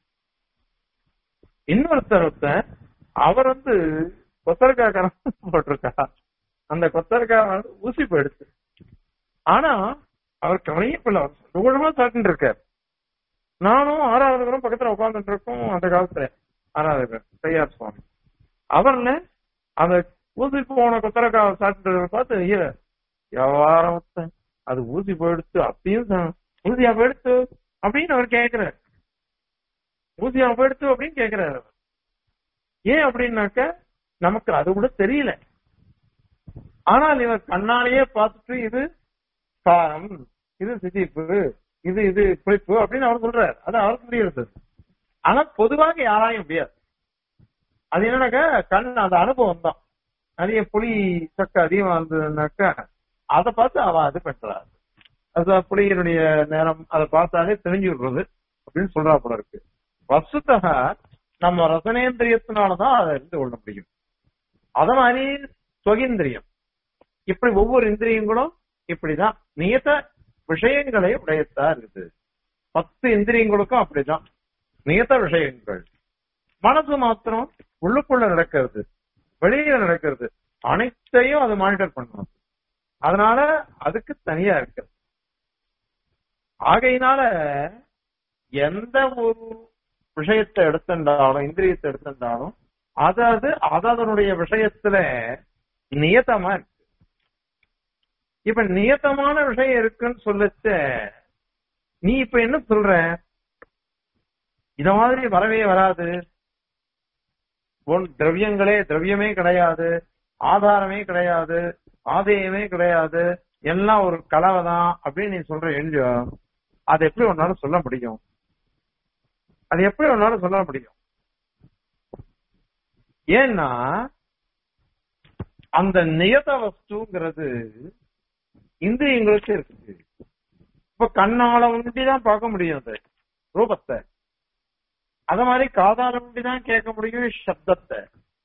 இன்னொருத்தர் ஒருத்தர் அவர் வந்து கொத்தரக்காய் கரம் போட்டிருக்கா அந்த கொத்தரக்காய் வந்து ஊசி போயிடுச்சு ஆனா அவர் கவனியப்பில்ல அவர் சுகமா சாப்பிட்டு இருக்கார் நானும் ஆறாவது பக்கத்துல உட்காந்துட்டு இருக்கோம் அந்த காலத்துல ஆறாவது கையார் சுவாமி அவர்ல அந்த ஊசி போன கொத்தரக்காய் சாப்பிட்டு பார்த்து ஐயா வியாபாரம் அது ஊசி போயிடுத்து அப்பயும் ஊசியா போயிடுத்து அப்படின்னு அவர் கேட்கிறார் ஊசியா போயிடுத்து அப்படின்னு கேட்கிறாரு ஏன் அப்படின்னாக்க நமக்கு அது கூட தெரியல ஆனால் இவர் கண்ணாலேயே பார்த்துட்டு இது காரம் இது சிதிப்பு இது இது புளிப்பு அப்படின்னு அவர் சொல்றாரு அது அவருக்கு முடியாது ஆனா பொதுவாக யாராயும் முடியாது அது என்னன்னாக்க கண் அந்த அனுபவம் தான் நிறைய புளி சக்க அதிகமா இருந்ததுனாக்கா அதை பார்த்து அவ அது பண்றாரு அது புளியினுடைய நேரம் அதை பார்த்தாலே தெரிஞ்சு விடுறது அப்படின்னு சொல்றா போல இருக்கு வசுத்தக நம்ம ரசனேந்திரியத்தினாலதான் அதை அறிந்து கொள்ள முடியும் அத மாதிரி சுகேந்திரியம் இப்படி ஒவ்வொரு இந்திரியங்களும் இப்படிதான் நியத விஷயங்களை உடையத்தா இருக்குது பத்து இந்திரியங்களுக்கும் அப்படிதான் நியத விஷயங்கள் மனசு மாத்திரம் உள்ளுக்குள்ள நடக்கிறது வெளியில நடக்கிறது அனைத்தையும் அது மானிட்டர் பண்ணணும் அதனால அதுக்கு தனியா இருக்கு ஆகையினால எந்த ஒரு விஷயத்தை எடுத்துட்டாலும் இந்திரியத்தை எடுத்துட்டாலும் அதாவது அதனுடைய விஷயத்துல நியத்தமா இருக்கு இப்ப நியத்தமான விஷயம் இருக்குன்னு சொல்லச்ச நீ இப்ப என்ன சொல்ற இத மாதிரி வரவே வராது உன் திரவியங்களே திரவியமே கிடையாது ஆதாரமே கிடையாது ஆதேயமே கிடையாது எல்லாம் ஒரு கலவை தான் அப்படின்னு நீ சொல்ற எழுதியோ அதை எப்படி ஒன்னாலும் சொல்ல முடியும் அது எப்படி ஒன்னாலும் சொல்ல முடியும் ஏன்னா அந்த நியத வஸ்துங்கிறது இந்திரியங்களுக்கு இருக்குது இப்ப இப்ப கண்ணால ஒண்டிதான் பார்க்க முடியும் அது ரூபத்தை அத மாதிரி காதால ஒண்டிதான் கேட்க முடியும் சப்தத்தை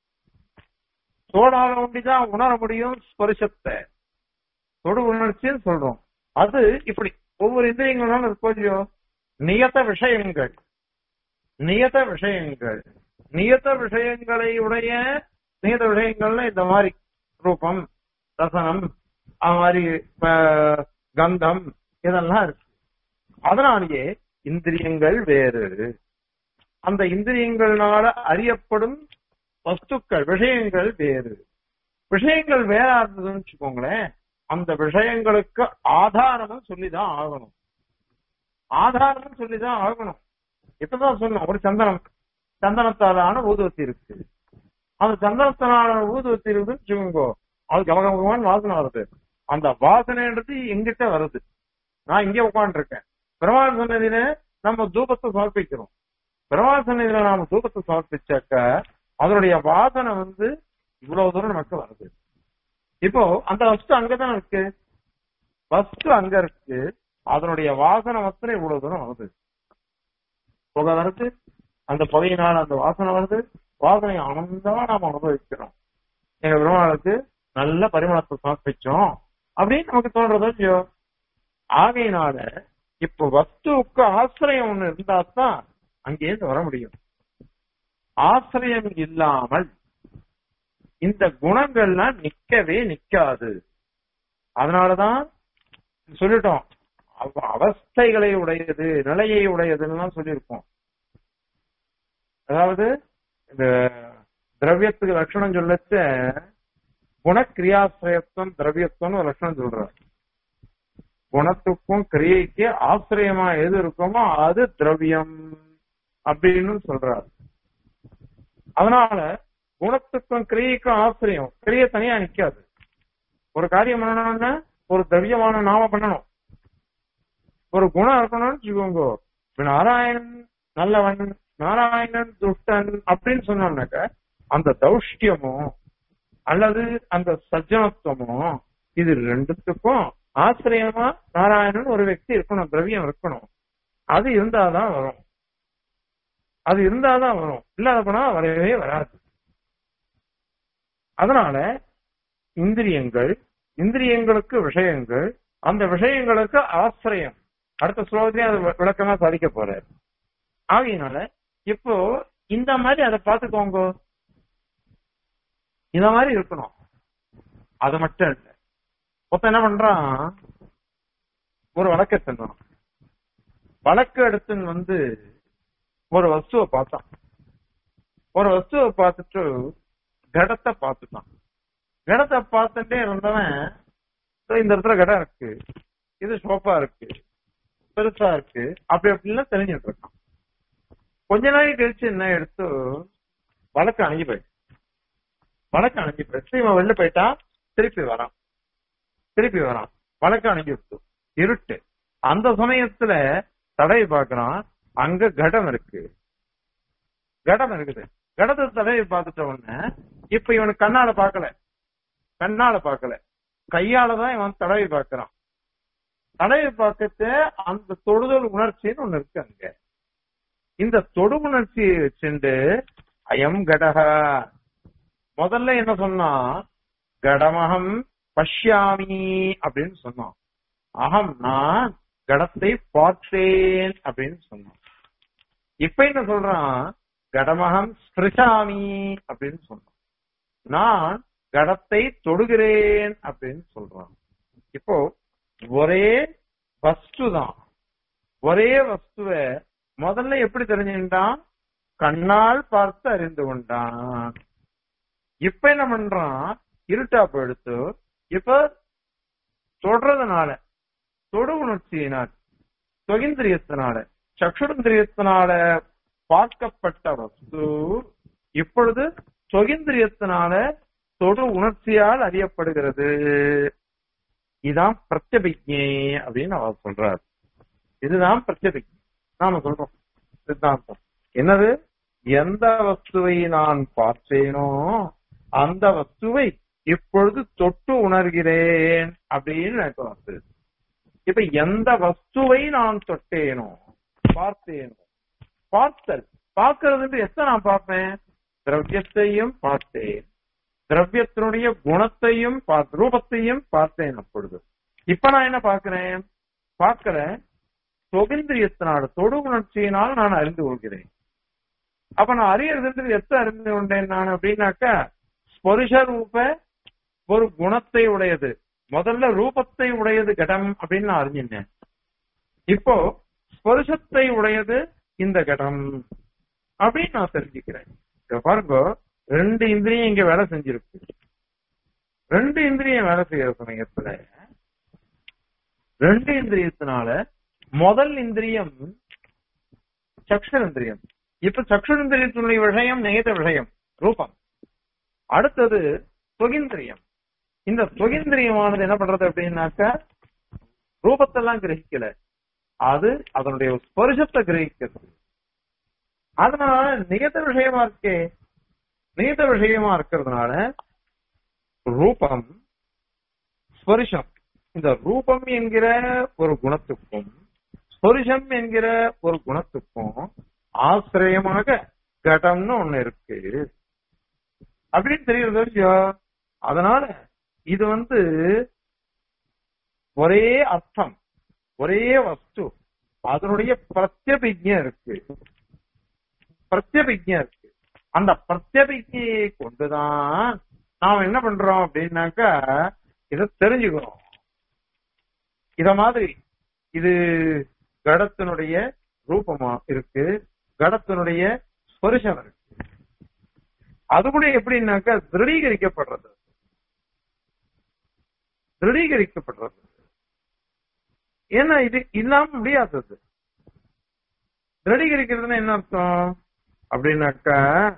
தோடால ஒண்டிதான் உணர முடியும் ஸ்பரிசத்தை தொடு உணர்ச்சின்னு சொல்றோம் அது இப்படி ஒவ்வொரு இந்திரியங்களும் இருக்கோ இல்லையோ நியத விஷயங்கள் நியத விஷயங்கள் நியத விஷயங்களை உடைய நியத விஷயங்கள்ல இந்த மாதிரி ரூபம் ரசனம் அது மாதிரி அஹ், கந்தம் இதெல்லாம் இருக்கு அதனாலேயே இந்திரியங்கள் வேறு அந்த இந்திரியங்கள்னால அறியப்படும் வஸ்துக்கள் விஷயங்கள் வேறு விஷயங்கள் வேற இருந்ததுன்னு வச்சுக்கோங்களேன் அந்த விஷயங்களுக்கு ஆதாரமும் சொல்லிதான் ஆகணும் ஆதாரமும் சொல்லிதான் ஆகணும் இப்பதான் சொன்னோம் ஒரு சந்தனம் சந்தனத்தாலான ஊதுவத்தி இருக்கு அந்த சந்தனத்தாலான ஊதுவத்தி இருக்குன்னு வச்சுக்கோங்க அது கமகமகமான வாசனை வருது அந்த வாசனைன்றது எங்கிட்ட வருது நான் இங்கே உட்காந்துருக்கேன் பெருமாள் சன்னதியில நம்ம தூபத்தை சமர்ப்பிக்கிறோம் பெருமாள் சன்னதியில நாம தூபத்தை சமர்ப்பிச்சாக்க அதனுடைய வாசனை வந்து இவ்வளவு தூரம் நமக்கு வருது இப்போ அந்த வஸ்து அங்கதான் இருக்கு வஸ்து அங்க இருக்கு அதனுடைய வாசனை மாத்திரம் இவ்வளவு தூரம் வருது புகை வருது அந்த புகையினால் அந்த வாசனை வருது வாசனை ஆனந்தமா நாம அனுபவிக்கிறோம் எங்க பெருமாளுக்கு நல்ல பரிமளத்தை சமர்ப்பிச்சோம் அப்படின்னு நமக்கு தோன்றதோ இல்லையோ ஆகையினால இப்ப வஸ்துவுக்கு ஆசிரியம் ஒண்ணு இருந்தா தான் அங்கேருந்து வர முடியும் ஆசிரியம் இல்லாமல் இந்த குணங்கள்லாம் நிக்கவே நிக்காது அதனாலதான் சொல்லிட்டோம் அவ- அவஸ்தைகளை உடையது நிலையை உடையதுன்னு சொல்லியிருக்கோம் அதாவது இந்த திரவியத்துக்கு லட்சணம் சொல்லச்ச குணக்கிரியாசிரியத்துவம் திரவியத்துவம்னு ஒரு லட்சணம் சொல்றார் குணத்துக்கும் கிரியைக்கு ஆசிரியமா எது இருக்குமோ அது திரவியம் அப்படின்னு சொல்றார் அதனால குணத்துக்கும் கிரியைக்கும் ஆசிரியம் கிரியை தனியா நிக்காது ஒரு காரியம் பண்ணணும்னா ஒரு திரவியமான நாம பண்ணணும் ஒரு குணம் இருக்கணும்னு வச்சுக்கோங்க இப்ப நாராயணன் நல்லவன் நாராயணன் துஷ்டன் அப்படின்னு சொன்னோம்னாக்க அந்த தௌஷ்டியமோ அல்லது அந்த சஜ்ஜனத்துவமோ இது ரெண்டுத்துக்கும் ஆசிரியமா நாராயணன் ஒரு వ్యక్తి இருக்கணும் திரவியம் இருக்கணும் அது இருந்தாதான் வரும் அது இருந்தாதான் வரும் இல்லாத போனா வரவே வராது அதனால இந்திரியங்கள் இந்திரியங்களுக்கு விஷயங்கள் அந்த விஷயங்களுக்கு ஆசிரியம் அடுத்த ஸ்லோகத்திலே அது வி- விளக்கமா சாதிக்க போறாரு ஆகையினால இப்போ இந்த மாதிரி அதை பார்த்துக்கோங்க இந்த மாதிரி இருக்கணும் அது மட்டும் இல்ல ஒருத்தன் என்ன பண்றான் ஒரு வழக்கை சென்றான் வழக்கு எடுத்துன்னு வந்து ஒரு வஸ்துவை பார்த்தான் ஒரு வஸ்துவை பார்த்துட்டு கடத்தை பார்த்துட்டான் கடத்தை பார்த்துட்டே இருந்தவன் "இதோ இந்த இடத்துல கடம் இருக்கு இது சோப்பா இருக்கு பெருசா இருக்கு அப்படி அப்படின்லாம் தெரிஞ்சுட்டு இருக்கான் கொஞ்ச நாள் கழிச்சு என்ன எடுத்து வழக்கு அணுகி போயிட்டு வழக்கு அணுகி போயிடுச்சு இவன் வெளில போயிட்டான் திருப்பி வரான் திருப்பி வரான் வழக்கு அணுகி விட்டு இருட்டு அந்த சமயத்துல தடவை பார்க்கறான் அங்க கடம் இருக்கு கடம் இருக்குது கடத்தை தடவை பார்த்துட்ட உடனே இப்ப இவனுக்கு கண்ணால பார்க்கல கண்ணால பார்க்கல கையால தான் இவன் தடவை பார்க்கறான் தடவை பார்க்கறது அந்த தொடுதல் உணர்ச்சின்னு ஒண்ணு இருக்கு அங்க இந்த தொடு உணர்ச்சியை வச்சுண்டு அயம் கடக முதல்ல என்ன சொன்னா கடமகம் பஷ்யாமி அப்படின்னு சொன்னான் அகம் நான் கடத்தை பார்த்தேன் அப்படின்னு சொன்னான் இப்ப என்ன சொல்றான் கடமகம் ஸ்பிருஷாமி அப்படின்னு சொன்னான் நான் கடத்தை தொடுகிறேன் அப்படின்னு சொல்றான் இப்போ ஒரே வஸ்து தான் ஒரே வஸ்துவ முதல்ல எப்படி தெரிஞ்சுக்கிட்டான் கண்ணால் பார்த்து அறிந்து கொண்டான் இப்ப என்ன பண்றான் இருட்டா போயிடுத்து இப்ப தொடறதுனால தொடு உணர்ச்சியினால் தொகிந்திரியத்தினால சக்ஷுந்திரியத்தினால பார்க்கப்பட்ட வஸ்து இப்பொழுது தொகிந்திரியத்தினால தொடு உணர்ச்சியால் அறியப்படுகிறது இதுதான் பிரத்யபிக்ஞை அப்படின்னு அவர் சொல்றார் இதுதான் பிரத்யபிக்ஞை நாம சொல்றோம் சித்தாந்தம் என்னது எந்த வஸ்துவை நான் பார்த்தேனோ அந்த வஸ்துவை இப்பொழுது தொட்டு உணர்கிறேன் அப்படின்னு எனக்கு வருது இப்ப எந்த வஸ்துவை நான் தொட்டேனோ பார்த்தேனோ பார்த்தல் பார்க்கறது எத்த நான் பார்ப்பேன் திரவியத்தையும் பார்த்தேன் திரவியத்தினுடைய குணத்தையும் பார்த்து ரூபத்தையும் பார்த்தேன் அப்பொழுது இப்ப நான் என்ன பார்க்கிறேன் பார்க்கிறேன் சொகிந்திரியத்தினால தொடு உணர்ச்சியினால் நான் அறிந்து கொள்கிறேன் அப்ப நான் அறியறது எத்த அறிந்து கொண்டேன் நான் அப்படின்னாக்கா ஸ்பருஷ ரூப ஒரு குணத்தை உடையது முதல்ல ரூபத்தை உடையது கடம் அப்படின்னு நான் அறிஞ்சினேன் இப்போ ஸ்பருஷத்தை உடையது இந்த கடம் அப்படின்னு நான் தெரிஞ்சுக்கிறேன் இப்ப பாருங்க ரெண்டு இந்திரியம் இங்க வேலை செஞ்சிருக்கு ரெண்டு இந்திரியம் வேலை செய்யற சமயத்துல ரெண்டு இந்திரியத்தினால முதல் இந்திரியம் சக்ஷரந்திரியம் இப்ப சக்ஷரந்திரியத்தினுடைய விஷயம் நேத விஷயம் ரூபம் அடுத்தது சுகிந்திரியம் இந்த சுகிந்திரியமானது என்ன பண்றது அப்படின்னாக்கா ரூபத்தெல்லாம் கிரகிக்கல அது அதனுடைய ஸ்பர்ஷத்தை கிரகிக்கிறது அதனால நியத விஷயமா இருக்கே நியத விஷயமா இருக்கிறதுனால ரூபம் ஸ்பர்ஷம் இந்த ரூபம் என்கிற ஒரு குணத்துக்கும் ஸ்பர்ஷம் என்கிற ஒரு குணத்துக்கும் ஆசிரியமாக கடம்னு ஒண்ணு இருக்கு அப்படின்னு தெரியுறது இல்லையா அதனால இது வந்து ஒரே அர்த்தம் ஒரே வஸ்து அதனுடைய பிரத்யபிஜம் இருக்கு பிரத்யபிஜம் இருக்கு அந்த பிரத்யபிஜையை கொண்டுதான் நாம் என்ன பண்றோம் அப்படின்னாக்கா இதை தெரிஞ்சுக்கிறோம் இத மாதிரி இது கடத்தினுடைய ரூபமா இருக்கு கடத்தினுடைய ஸ்பரிசம் இருக்கு அது கூட எப்படின்னாக்கா திருடீகரிக்கப்படுறது திருடீகரிக்கப்படுறது ஏன்னா இது இல்லாம முடியாதது திருடீகரிக்கிறதுனா என்ன அர்த்தம் அப்படின்னாக்கா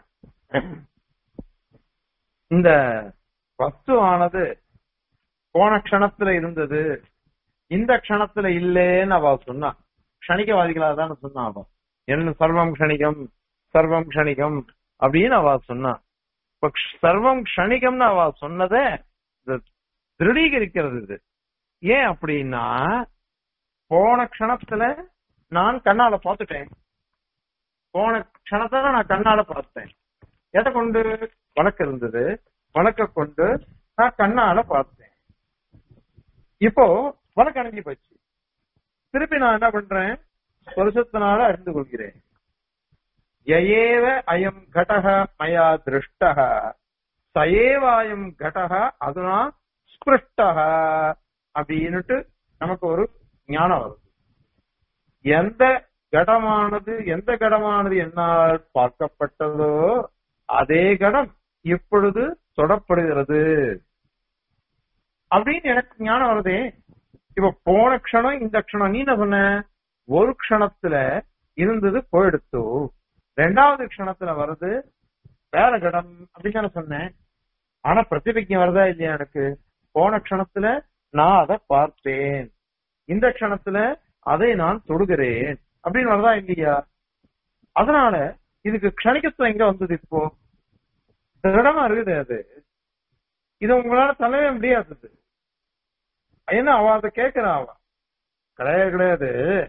இந்த வஸ்து ஆனது போன க்ஷணத்துல இருந்தது இந்த க்ஷணத்துல இல்லேன்னு அவ சொன்னா க்ஷணிகவாதிகளா தான் சொன்னா அவ என்ன சர்வம் க்ஷணிகம் சர்வம் க்ஷணிகம் அப்படின்னு அவ சொன்னா இப்ப சர்வம் க்ஷணிகம்னு அவ சொன்னதை திருடீகரிக்கிறது இது ஏன் அப்படின்னா போன க்ஷணத்துல நான் கண்ணால பார்த்துட்டேன் போன க்ஷணத்துல நான் கண்ணால பார்த்தேன் எதை கொண்டு வழக்கு இருந்தது வழக்க கொண்டு நான் கண்ணால பார்த்தேன் இப்போ வழக்கு அணைஞ்சு போச்சு திருப்பி நான் என்ன பண்றேன் ஸ்பர்சத்தினால அறிந்து கொள்கிறேன் யஏவ அயம் கடக மயா திருஷ்டக சயேவாயம் கடக அதுனா ஸ்பிருஷ்டக அப்படின்னுட்டு நமக்கு ஒரு ஞானம் வருது எந்த கடமானது எந்த கடமானது என்னால் பார்க்கப்பட்டதோ அதே கடம் இப்பொழுது தொடப்படுகிறது அப்படின்னு எனக்கு ஞானம் வருதே இப்ப போன க்ஷணம் இந்த க்ஷணம் நீ என்ன சொன்ன ஒரு க்ஷணத்துல இருந்தது போயிடுத்து ரெண்டாவது க்ஷணத்துல வருது வேற கடம் அப்படின்னு தானே சொன்னேன் ஆனா பிரதிபிக்கம் வருதா இல்லையா எனக்கு போன க்ஷணத்துல நான் அதை பார்த்தேன் இந்த க்ஷணத்துல அதை நான் தொடுகிறேன் அப்படின்னு வருதா இல்லையா அதனால இதுக்கு க்ஷணிகத்துவம் எங்க வந்தது இப்போ திடமா இருக்குது அது இது உங்களால தள்ளவே முடியாதது ஏன்னா அவ அதை கேட்கிறா அவ கிடையாது கிடையாது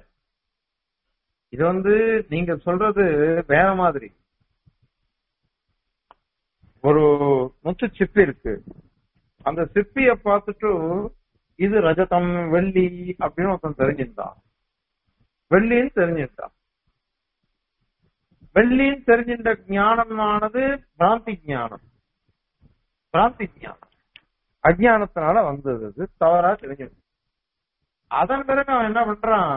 இது வந்து நீங்க சொல்றது வேற மாதிரி ஒரு முத்து சிப்பி இருக்கு அந்த சிப்பிய பார்த்துட்டு இது ரஜதம் வெள்ளி அப்படின்னு ஒருத்தன் தெரிஞ்சிருந்தான் வெள்ளின்னு தெரிஞ்சிருந்தான் வெள்ளின்னு தெரிஞ்சின்ற ஞானமானது பிராந்தி ஞானம் பிராந்தி ஞானம் அஜானத்தினால வந்தது அது தவறா தெரிஞ்சது அதன் பிறகு அவன் என்ன பண்றான்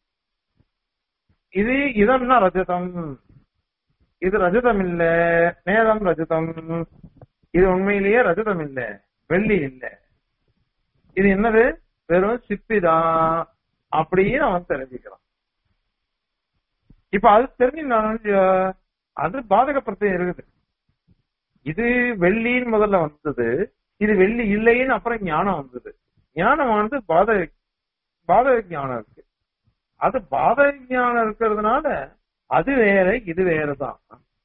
இது இதம்னா ரஜதம் இது ரஜதம் இல்ல நேரம் ரஜதம் இது உண்மையிலேயே ரஜதம் இல்ல வெள்ளி இல்ல இது என்னது வெறும் சிப்பிதான் அப்படின்னு அவன் தெரிஞ்சுக்கிறான் இப்ப அது தெரிஞ்சு அது பாதக பிரச்சனை இருக்குது இது வெள்ளின்னு முதல்ல வந்தது இது வெள்ளி இல்லைன்னு அப்புறம் ஞானம் வந்தது ஞானம் வந்து பாத பாதக ஞானம் இருக்கு அது பாதக ஞானம் இருக்கிறதுனால அது வேற இது வேறதான்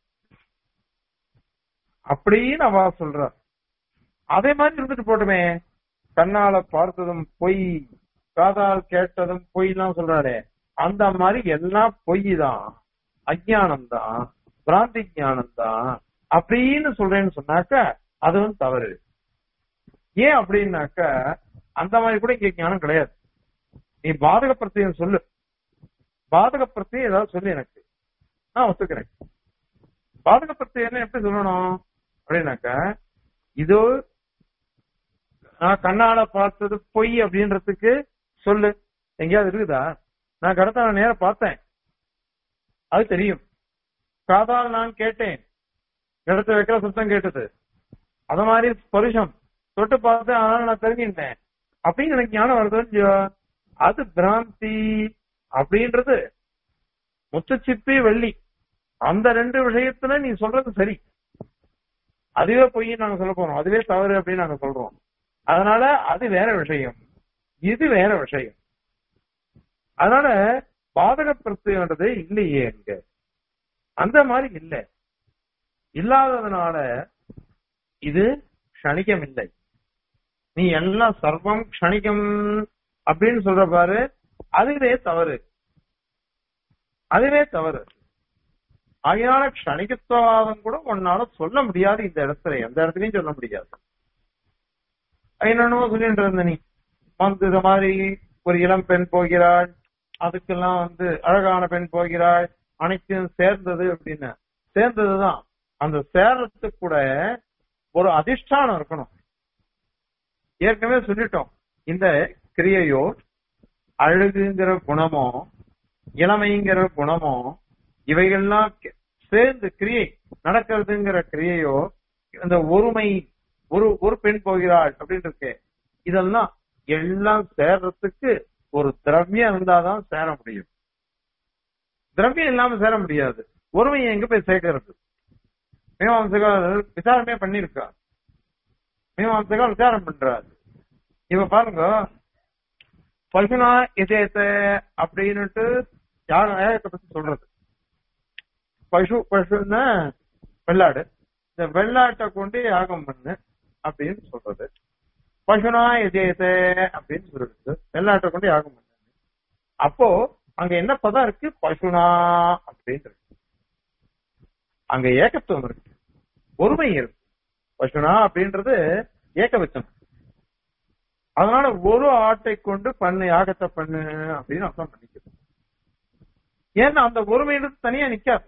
அப்படின்னு அவ சொல்ற அதே மாதிரி இருந்துட்டு போட்டுமே கண்ணால பார்த்ததும் பொய் காதால் கேட்டதும் பொய்லாம் சொல்றாரு அந்த மாதிரி எல்லாம் பொய் தான் அஜானம் தான் பிராந்தி ஞானம் தான் அப்படின்னு சொல்றேன்னு சொன்னாக்க அதுவும் தவறு ஏன் அப்படின்னாக்க அந்த மாதிரி கூட இங்க ஞானம் கிடையாது நீ பாதக பிரத்தியம் சொல்லு பாதக பிரத்தியம் ஏதாவது சொல்லு எனக்கு நான் ஒத்துக்கிறேன் பாதக பிரத்தியம் எப்படி சொல்லணும் அப்படின்னாக்க இதோ நான் கண்ணால பார்த்தது பொய் அப்படின்றதுக்கு சொல்லு எங்கேயாவது இருக்குதா நான் கடத்த நேர பார்த்தேன் அது தெரியும் காதால் நான் கேட்டேன் இடத்த வைக்கிற சத்தம் கேட்டது அத மாதிரி ஸ்பருஷம் தொட்டு பார்த்தேன் அதனால நான் தெரிஞ்சுட்டேன் அப்படின்னு எனக்கு ஞானம் வருது அது பிராந்தி அப்படின்றது முத்துச்சிப்பி வெள்ளி அந்த ரெண்டு விஷயத்துல நீ சொல்றது சரி அதுவே பொய் நாங்க சொல்ல போறோம் அதுவே தவறு அப்படின்னு நாங்க சொல்றோம் அதனால அது வேற விஷயம் இது வேற விஷயம் அதனால பாதக பிரத்யன்றது இல்லையே இங்க அந்த மாதிரி இல்ல இல்லாததுனால இது க்ஷணிகம் இல்லை நீ எல்லாம் சர்வம் க்ஷணிகம் அப்படின்னு சொல்ற பாரு அதுவே தவறு அதுவே தவறு ஆகையால க்ஷணிகத்துவவாதம் கூட உன்னால சொல்ல முடியாது இந்த இடத்துல எந்த இடத்துலயும் சொல்ல முடியாது என்னென்னமோ சொல்லிட்டு இருந்த நீ வந்து இந்த மாதிரி ஒரு இளம் பெண் போகிறாள் அதுக்கெல்லாம் வந்து அழகான பெண் போகிறாள் அனைத்தும் சேர்ந்தது அப்படின்னு சேர்ந்ததுதான் அந்த சேர்றதுக்கு கூட ஒரு அதிஷ்டானம் இருக்கணும் ஏற்கனவே சொல்லிட்டோம் இந்த கிரியையோ அழகுங்கிற குணமோ இளமைங்கிற குணமோ இவைகள்லாம் சேர்ந்து கிரியை நடக்கிறதுங்கிற கிரியையோ இந்த ஒருமை ஒரு ஒரு பெண் போகிறாள் அப்படின்னு இருக்கு இதெல்லாம் எல்லாம் சேர்றதுக்கு ஒரு திரவியம் இருந்தாதான் சேர முடியும் திரவியம் இல்லாம சேர முடியாது ஒருமையை எங்க போய் சேர்க்கறது மீமாம்சகர் விசாரமே பண்ணிருக்கா மீமாம்சகர் விசாரம் பண்றாரு இப்ப பாருங்க பசுனா இதயத்தை அப்படின்னுட்டு யாரும் ஏகத்தை பத்தி சொல்றது பசு பசுன்னா வெள்ளாடு இந்த வெள்ளாட்டை கொண்டு யாகம் பண்ணு அப்படின்னு சொல்றது பசுனா இதயத்தை அப்படின்னு சொல்றது வெள்ளாட்டை கொண்டு யாகம் பண்ணு அப்போ அங்க என்ன பதம் இருக்கு பசுனா அப்படின்னு இருக்கு அங்க ஏகத்துவம் இருக்கு ஒருமை இருக்கு பசுனா அப்படின்றது ஏகவச்சம் அதனால ஒரு ஆட்டை கொண்டு பண்ணு யாகத்தை பண்ணு அப்படின்னு அர்த்தம் பண்ணிக்கிறது ஏன்னா அந்த ஒருமையிலிருந்து தனியா நிக்காது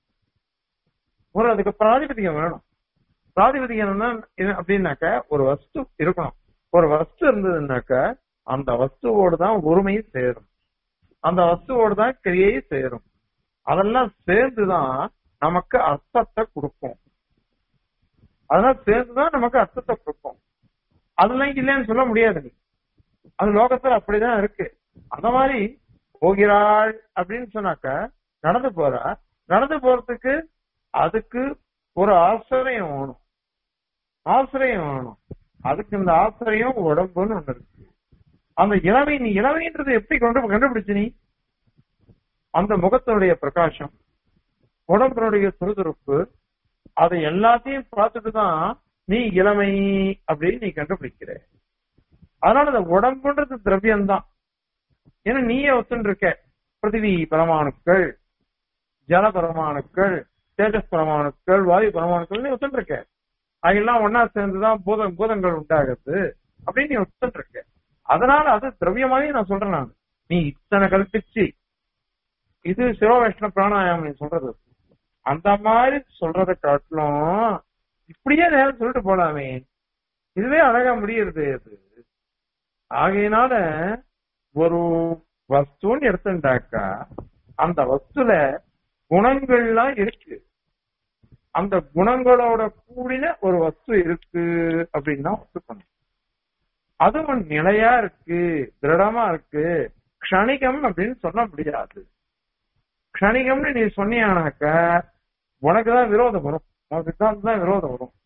ஒரு அதுக்கு பிராதிபதிகம் வேணும் பிராதிபதிகம் அப்படின்னாக்க ஒரு வஸ்து இருக்கணும் ஒரு வஸ்து இருந்ததுன்னாக்க அந்த வஸ்துவோடு தான் ஒருமை சேரும் அந்த வஸ்துவோடு தான் கிரியை சேரும் அதெல்லாம் சேர்ந்துதான் நமக்கு அர்த்தத்தை கொடுக்கும் அதெல்லாம் சேர்ந்துதான் நமக்கு அர்த்தத்தை கொடுக்கும் அதெல்லாம் இல்லைன்னு சொல்ல முடியாது நீ அது லோகத்துல அப்படிதான் இருக்கு அந்த மாதிரி போகிறாள் அப்படின்னு சொன்னாக்க நடந்து போறா நடந்து போறதுக்கு அதுக்கு ஒரு ஆசிரியம் வேணும் ஆசிரியம் வேணும் அதுக்கு இந்த ஆசிரியம் உடம்புன்னு ஒண்ணு இருக்கு அந்த இளமை நீ இளமைன்றது எப்படி கொண்டு கண்டுபிடிச்சு நீ அந்த முகத்தினுடைய பிரகாசம் உடம்பினுடைய சுறுசுறுப்பு அதை எல்லாத்தையும் பார்த்துட்டு தான் நீ இளமை அப்படின்னு நீ கண்டுபிடிக்கிற அதனால அந்த உடம்புன்றது திரவியம் தான் ஏன்னா நீயே ஒத்துன்னு இருக்க பிருத்திவி பரமாணுக்கள் ஜல பரமாணுக்கள் தேஜஸ் பரமாணுக்கள் வாயு பரமாணுக்கள் நீ ஒத்துன்னு இருக்க அதெல்லாம் ஒன்னா சேர்ந்துதான் பூத பூதங்கள் உண்டாகுது அப்படின்னு நீ ஒத்துன்னு இருக்க அதனால அது திரவியமாவே நான் சொல்றேன் நான் நீ இத்தனை கல்பிச்சு இது சிரோவேஷ்ண பிராணாயாமம் நீ சொல்றது அந்த மாதிரி சொல்றதை காட்டிலும் இப்படியே நேரம் சொல்லிட்டு போலாமே இதுவே அழகா முடியுது அது ஆகையினால ஒரு வஸ்துன்னு எடுத்துட்டாக்கா அந்த வஸ்துல குணங்கள்லாம் இருக்கு அந்த குணங்களோட கூடின ஒரு வஸ்து இருக்கு அப்படின்னு தான் ஒத்துக்கணும் அதுவும் நிலையா இருக்கு திருடமா இருக்கு க்ஷணிகம் அப்படின்னு சொல்ல முடியாது க்ஷணிகம்னு நீ சொன்னியானாக்க உனக்குதான் விரோதம் வரும் உனக்கு தான் விரோதம் வரும்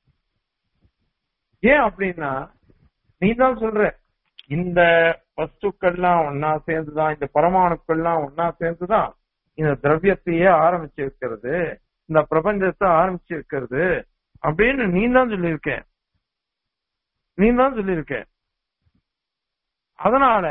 ஏன் அப்படின்னா நீ தான் சொல்ற இந்த வஸ்துக்கள்லாம் ஒன்னா சேர்ந்துதான் இந்த பரமாணுக்கள்லாம் ஒன்னா சேர்ந்துதான் இந்த திரவியத்தையே ஆரம்பிச்சு இருக்கிறது இந்த பிரபஞ்சத்தை ஆரம்பிச்சு இருக்கிறது அப்படின்னு நீ தான் சொல்லியிருக்க நீ தான் சொல்லியிருக்க அதனால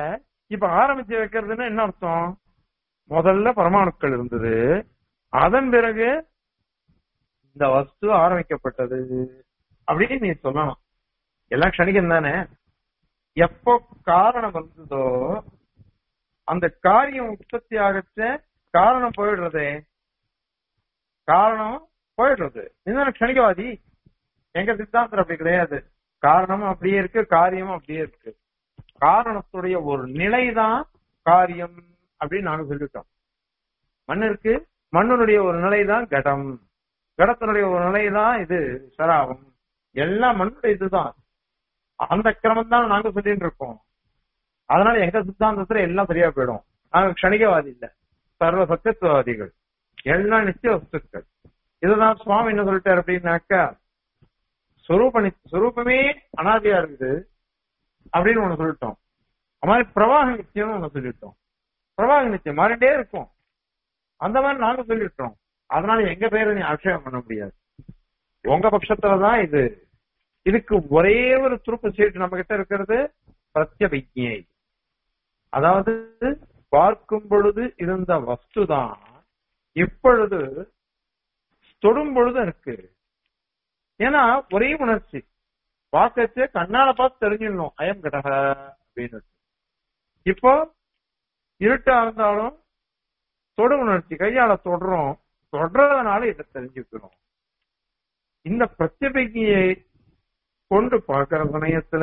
இப்ப ஆரம்பிச்சு வைக்கிறதுன்னா என்ன அர்த்தம் முதல்ல பரமாணுக்கள் இருந்தது அதன் பிறகு இந்த வஸ்து ஆரம்பிக்கப்பட்டது அப்படின்னு நீ சொல்லணும் எல்லாம் க்ஷணிகம் தானே எப்போ காரணம் வந்ததோ அந்த காரியம் உற்பத்தி ஆகச்ச காரணம் போயிடுறதே காரணம் போயிடுறது இதுதான் க்ஷணிகவாதி எங்க சித்தாந்தம் அப்படி கிடையாது காரணமும் அப்படியே இருக்கு காரியமும் அப்படியே இருக்கு காரணத்துடைய ஒரு நிலைதான் காரியம் அப்படின்னு நாங்க சொல்லிட்டோம் மண் இருக்கு மண்ணுடைய ஒரு நிலைதான் கடம் கடத்தினுடைய ஒரு நிலைதான் இது சராவம் எல்லாம் மண்ணுடைய இதுதான் அந்த கிரமம் தான் நாங்க சொல்லிட்டு இருக்கோம் அதனால எங்க சித்தாந்தத்துல எல்லாம் சரியா போயிடும் நாங்க க்ஷணிகவாதி இல்ல சர்வ சத்தியத்துவவாதிகள் எல்லாம் நிச்சய வஸ்துக்கள் இதுதான் சுவாமி என்ன சொல்லிட்டாரு அப்படின்னாக்கா சொரூப நித்- சொரூபமே அனாதியா இருக்குது அப்படின்னு ஒண்ணு சொல்லிட்டோம் அது மாதிரி பிரவாக நிச்சயம் ஒண்ணு சொல்லிட்டோம் பிரவாக நிச்சயம் மாறிட்டே இருக்கும் அந்த மாதிரி நாங்க சொல்லிட்டோம் அதனால எங்க பேரை நீ ஆட்சேபம் பண்ண முடியாது உங்க பட்சத்துலதான் இது இதுக்கு ஒரே ஒரு துருப்பு சீட்டு நம்ம கிட்ட இருக்கிறது பிரத்யபிஜை அதாவது பார்க்கும் பொழுது இருந்த வஸ்துதான் இப்பொழுது தொடும் பொழுது இருக்கு ஏன்னா ஒரே உணர்ச்சி பார்க்கச்சு கண்ணால பார்த்து தெரிஞ்சிடணும் அயம் கடக அப்படின்னு இப்போ இருட்டா இருந்தாலும் தொடு உணர்ச்சி கையால தொடுறோம் தொடுறதுனால இதை தெரிஞ்சுக்கிறோம் இந்த பிரத்யபிகையை கொண்டு பார்க்கிற சமயத்துல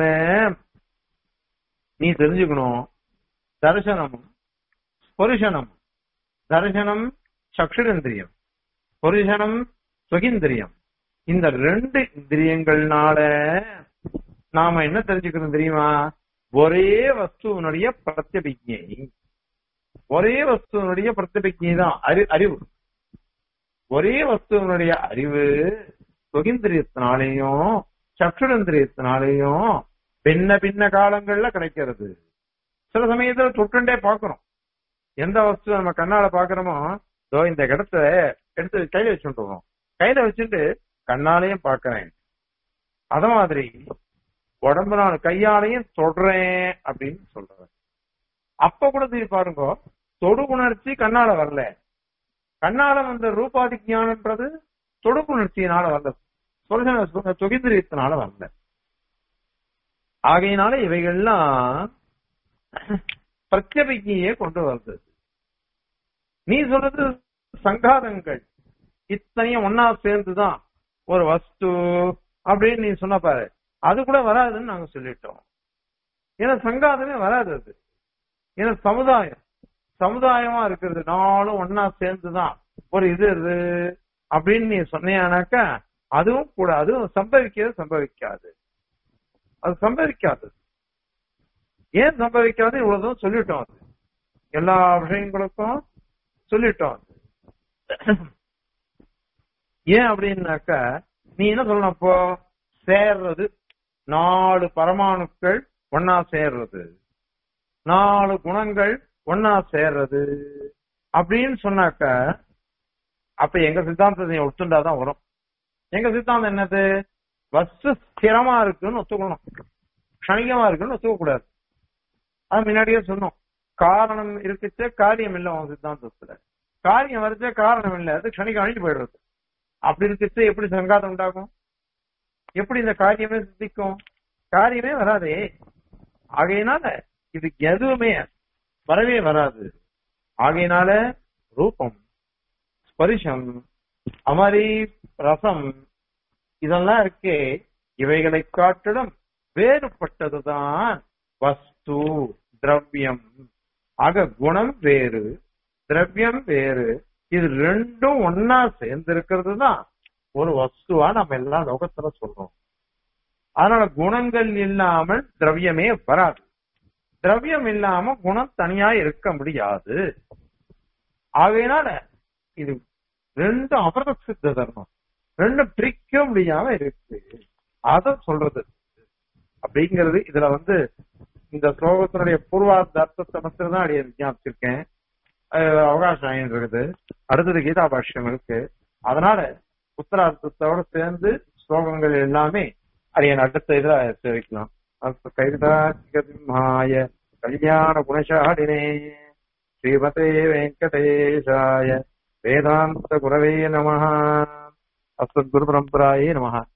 நீ தெரிஞ்சுக்கணும் தரிசனமும் புருஷனம் தரிசனம் சக்ஷுரேந்திரியம் புருஷனம் சுகிந்திரியம் இந்த ரெண்டு இந்திரியங்கள்னால நாம என்ன தெரிஞ்சுக்கணும் தெரியுமா ஒரே வஸ்துவனுடைய பிரத்யபிஜை ஒரே வஸ்துவனுடைய பிரத்யபிஜை தான் அறி அறிவு ஒரே வஸ்துவனுடைய அறிவு சுகிந்திரியத்தினாலேயும் சக்ஷுரேந்திரியத்தினாலேயும் பின்ன பின்ன காலங்கள்ல கிடைக்கிறது சில சமயத்துல தொட்டுண்டே பாக்குறோம் எந்த வஸ்து நம்ம கண்ணால பாக்குறோமோ இதோ இந்த இடத்த எடுத்து கையில வச்சுட்டு கையில வச்சுட்டு கண்ணாலையும் பாக்குறேன் அத மாதிரி உடம்பு நான் கையாலையும் தொடுறேன் அப்படின்னு சொல்றேன் அப்ப கூட திருப்பி பாருங்க தொடு உணர்ச்சி கண்ணால வரல கண்ணால வந்த ரூபாதி ஞானம்ன்றது தொடு உணர்ச்சியினால வரல சொல்ல சுகிந்திரியத்தினால வரல ஆகையினால இவைகள்லாம் பிரத்யபிக்கையே கொண்டு வருது நீ சொல்றது சங்காதங்கள் இத்தனையும் ஒன்னா சேர்ந்துதான் ஒரு வஸ்து அப்படின்னு நீ சொன்ன பாரு அது கூட வராதுன்னு நாங்க சொல்லிட்டோம் ஏன்னா சங்காதமே வராது அது ஏன்னா சமுதாயம் சமுதாயமா இருக்கிறது நாளும் ஒன்னா சேர்ந்துதான் ஒரு இது இது அப்படின்னு நீ சொன்னியானாக்கா அதுவும் கூட அதுவும் சம்பவிக்கிறது சம்பவிக்காது அது சம்பவிக்காது ஏன் சம்பவிக்காது இவ்வளவுதான் சொல்லிட்டோம் அது எல்லா விஷயங்களுக்கும் சொல்லிட்டோம் அது ஏன் அப்படின்னாக்கா நீ என்ன சொல்லணும் அப்போ சேர்றது நாலு பரமாணுக்கள் ஒன்னா சேர்றது நாலு குணங்கள் ஒன்னா சேர்றது அப்படின்னு சொன்னாக்க அப்ப எங்க சித்தாந்தத்தை ஒத்துண்டாதான் வரும் எங்க சித்தாந்தம் என்னது வஸ்து ஸ்திரமா இருக்குன்னு ஒத்துக்கணும் க்ஷணிகமா இருக்குன்னு ஒத்துக்க கூடாது அது முன்னாடியே சொன்னோம் காரணம் இருக்குச்சே காரியம் இல்லை உன் சித்தாந்தத்துல காரியம் வரைச்சே காரணம் இல்லை அது க்ஷணிகம் அழிஞ்சு போயிடுறது அப்படி இருக்கிறது எப்படி சங்காதம் உண்டாகும் எப்படி இந்த காரியமே சித்திக்கும் காரியமே வராதே ஆகையினால இது எதுவுமே வரவே வராது ஆகையினால ரூபம் ஸ்பரிசம் அமரி ரசம் இதெல்லாம் இருக்கே இவைகளை காட்டிலும் வேறுபட்டதுதான் வஸ்து திரவியம் ஆக குணம் வேறு திரவியம் வேறு இது ரெண்டும் ஒன்னா சேர்ந்து இருக்கிறது தான் ஒரு வஸ்துவா நம்ம எல்லாம் லோகத்துல சொல்றோம் அதனால குணங்கள் இல்லாமல் திரவியமே வராது திரவியம் இல்லாம குணம் தனியா இருக்க முடியாது ஆகையினால இது ரெண்டும் அபர சித்த தர்மம் ரெண்டும் பிரிக்க முடியாம இருக்கு அத சொல்றது அப்படிங்கிறது இதுல வந்து இந்த ஸ்லோகத்தினுடைய பூர்வார்த்த அர்த்தத்தை மட்டும் தான் அடைய விஞ்ஞாபிச்சிருக்கேன் அவகாசம் ஆகின்றது அடுத்தது கீதா பாஷ்யம் இருக்கு அதனால உத்தரார்த்தத்தோட சேர்ந்து ஸ்லோகங்கள் எல்லாமே அரியன் அடுத்த இதுல சேவிக்கலாம் கைதாய கல்யாண குணசாலினே ஸ்ரீமதே வெங்கடேஷாய வேதாந்த குரவே நம அஸ்மத் குரு பரம்பராயே நம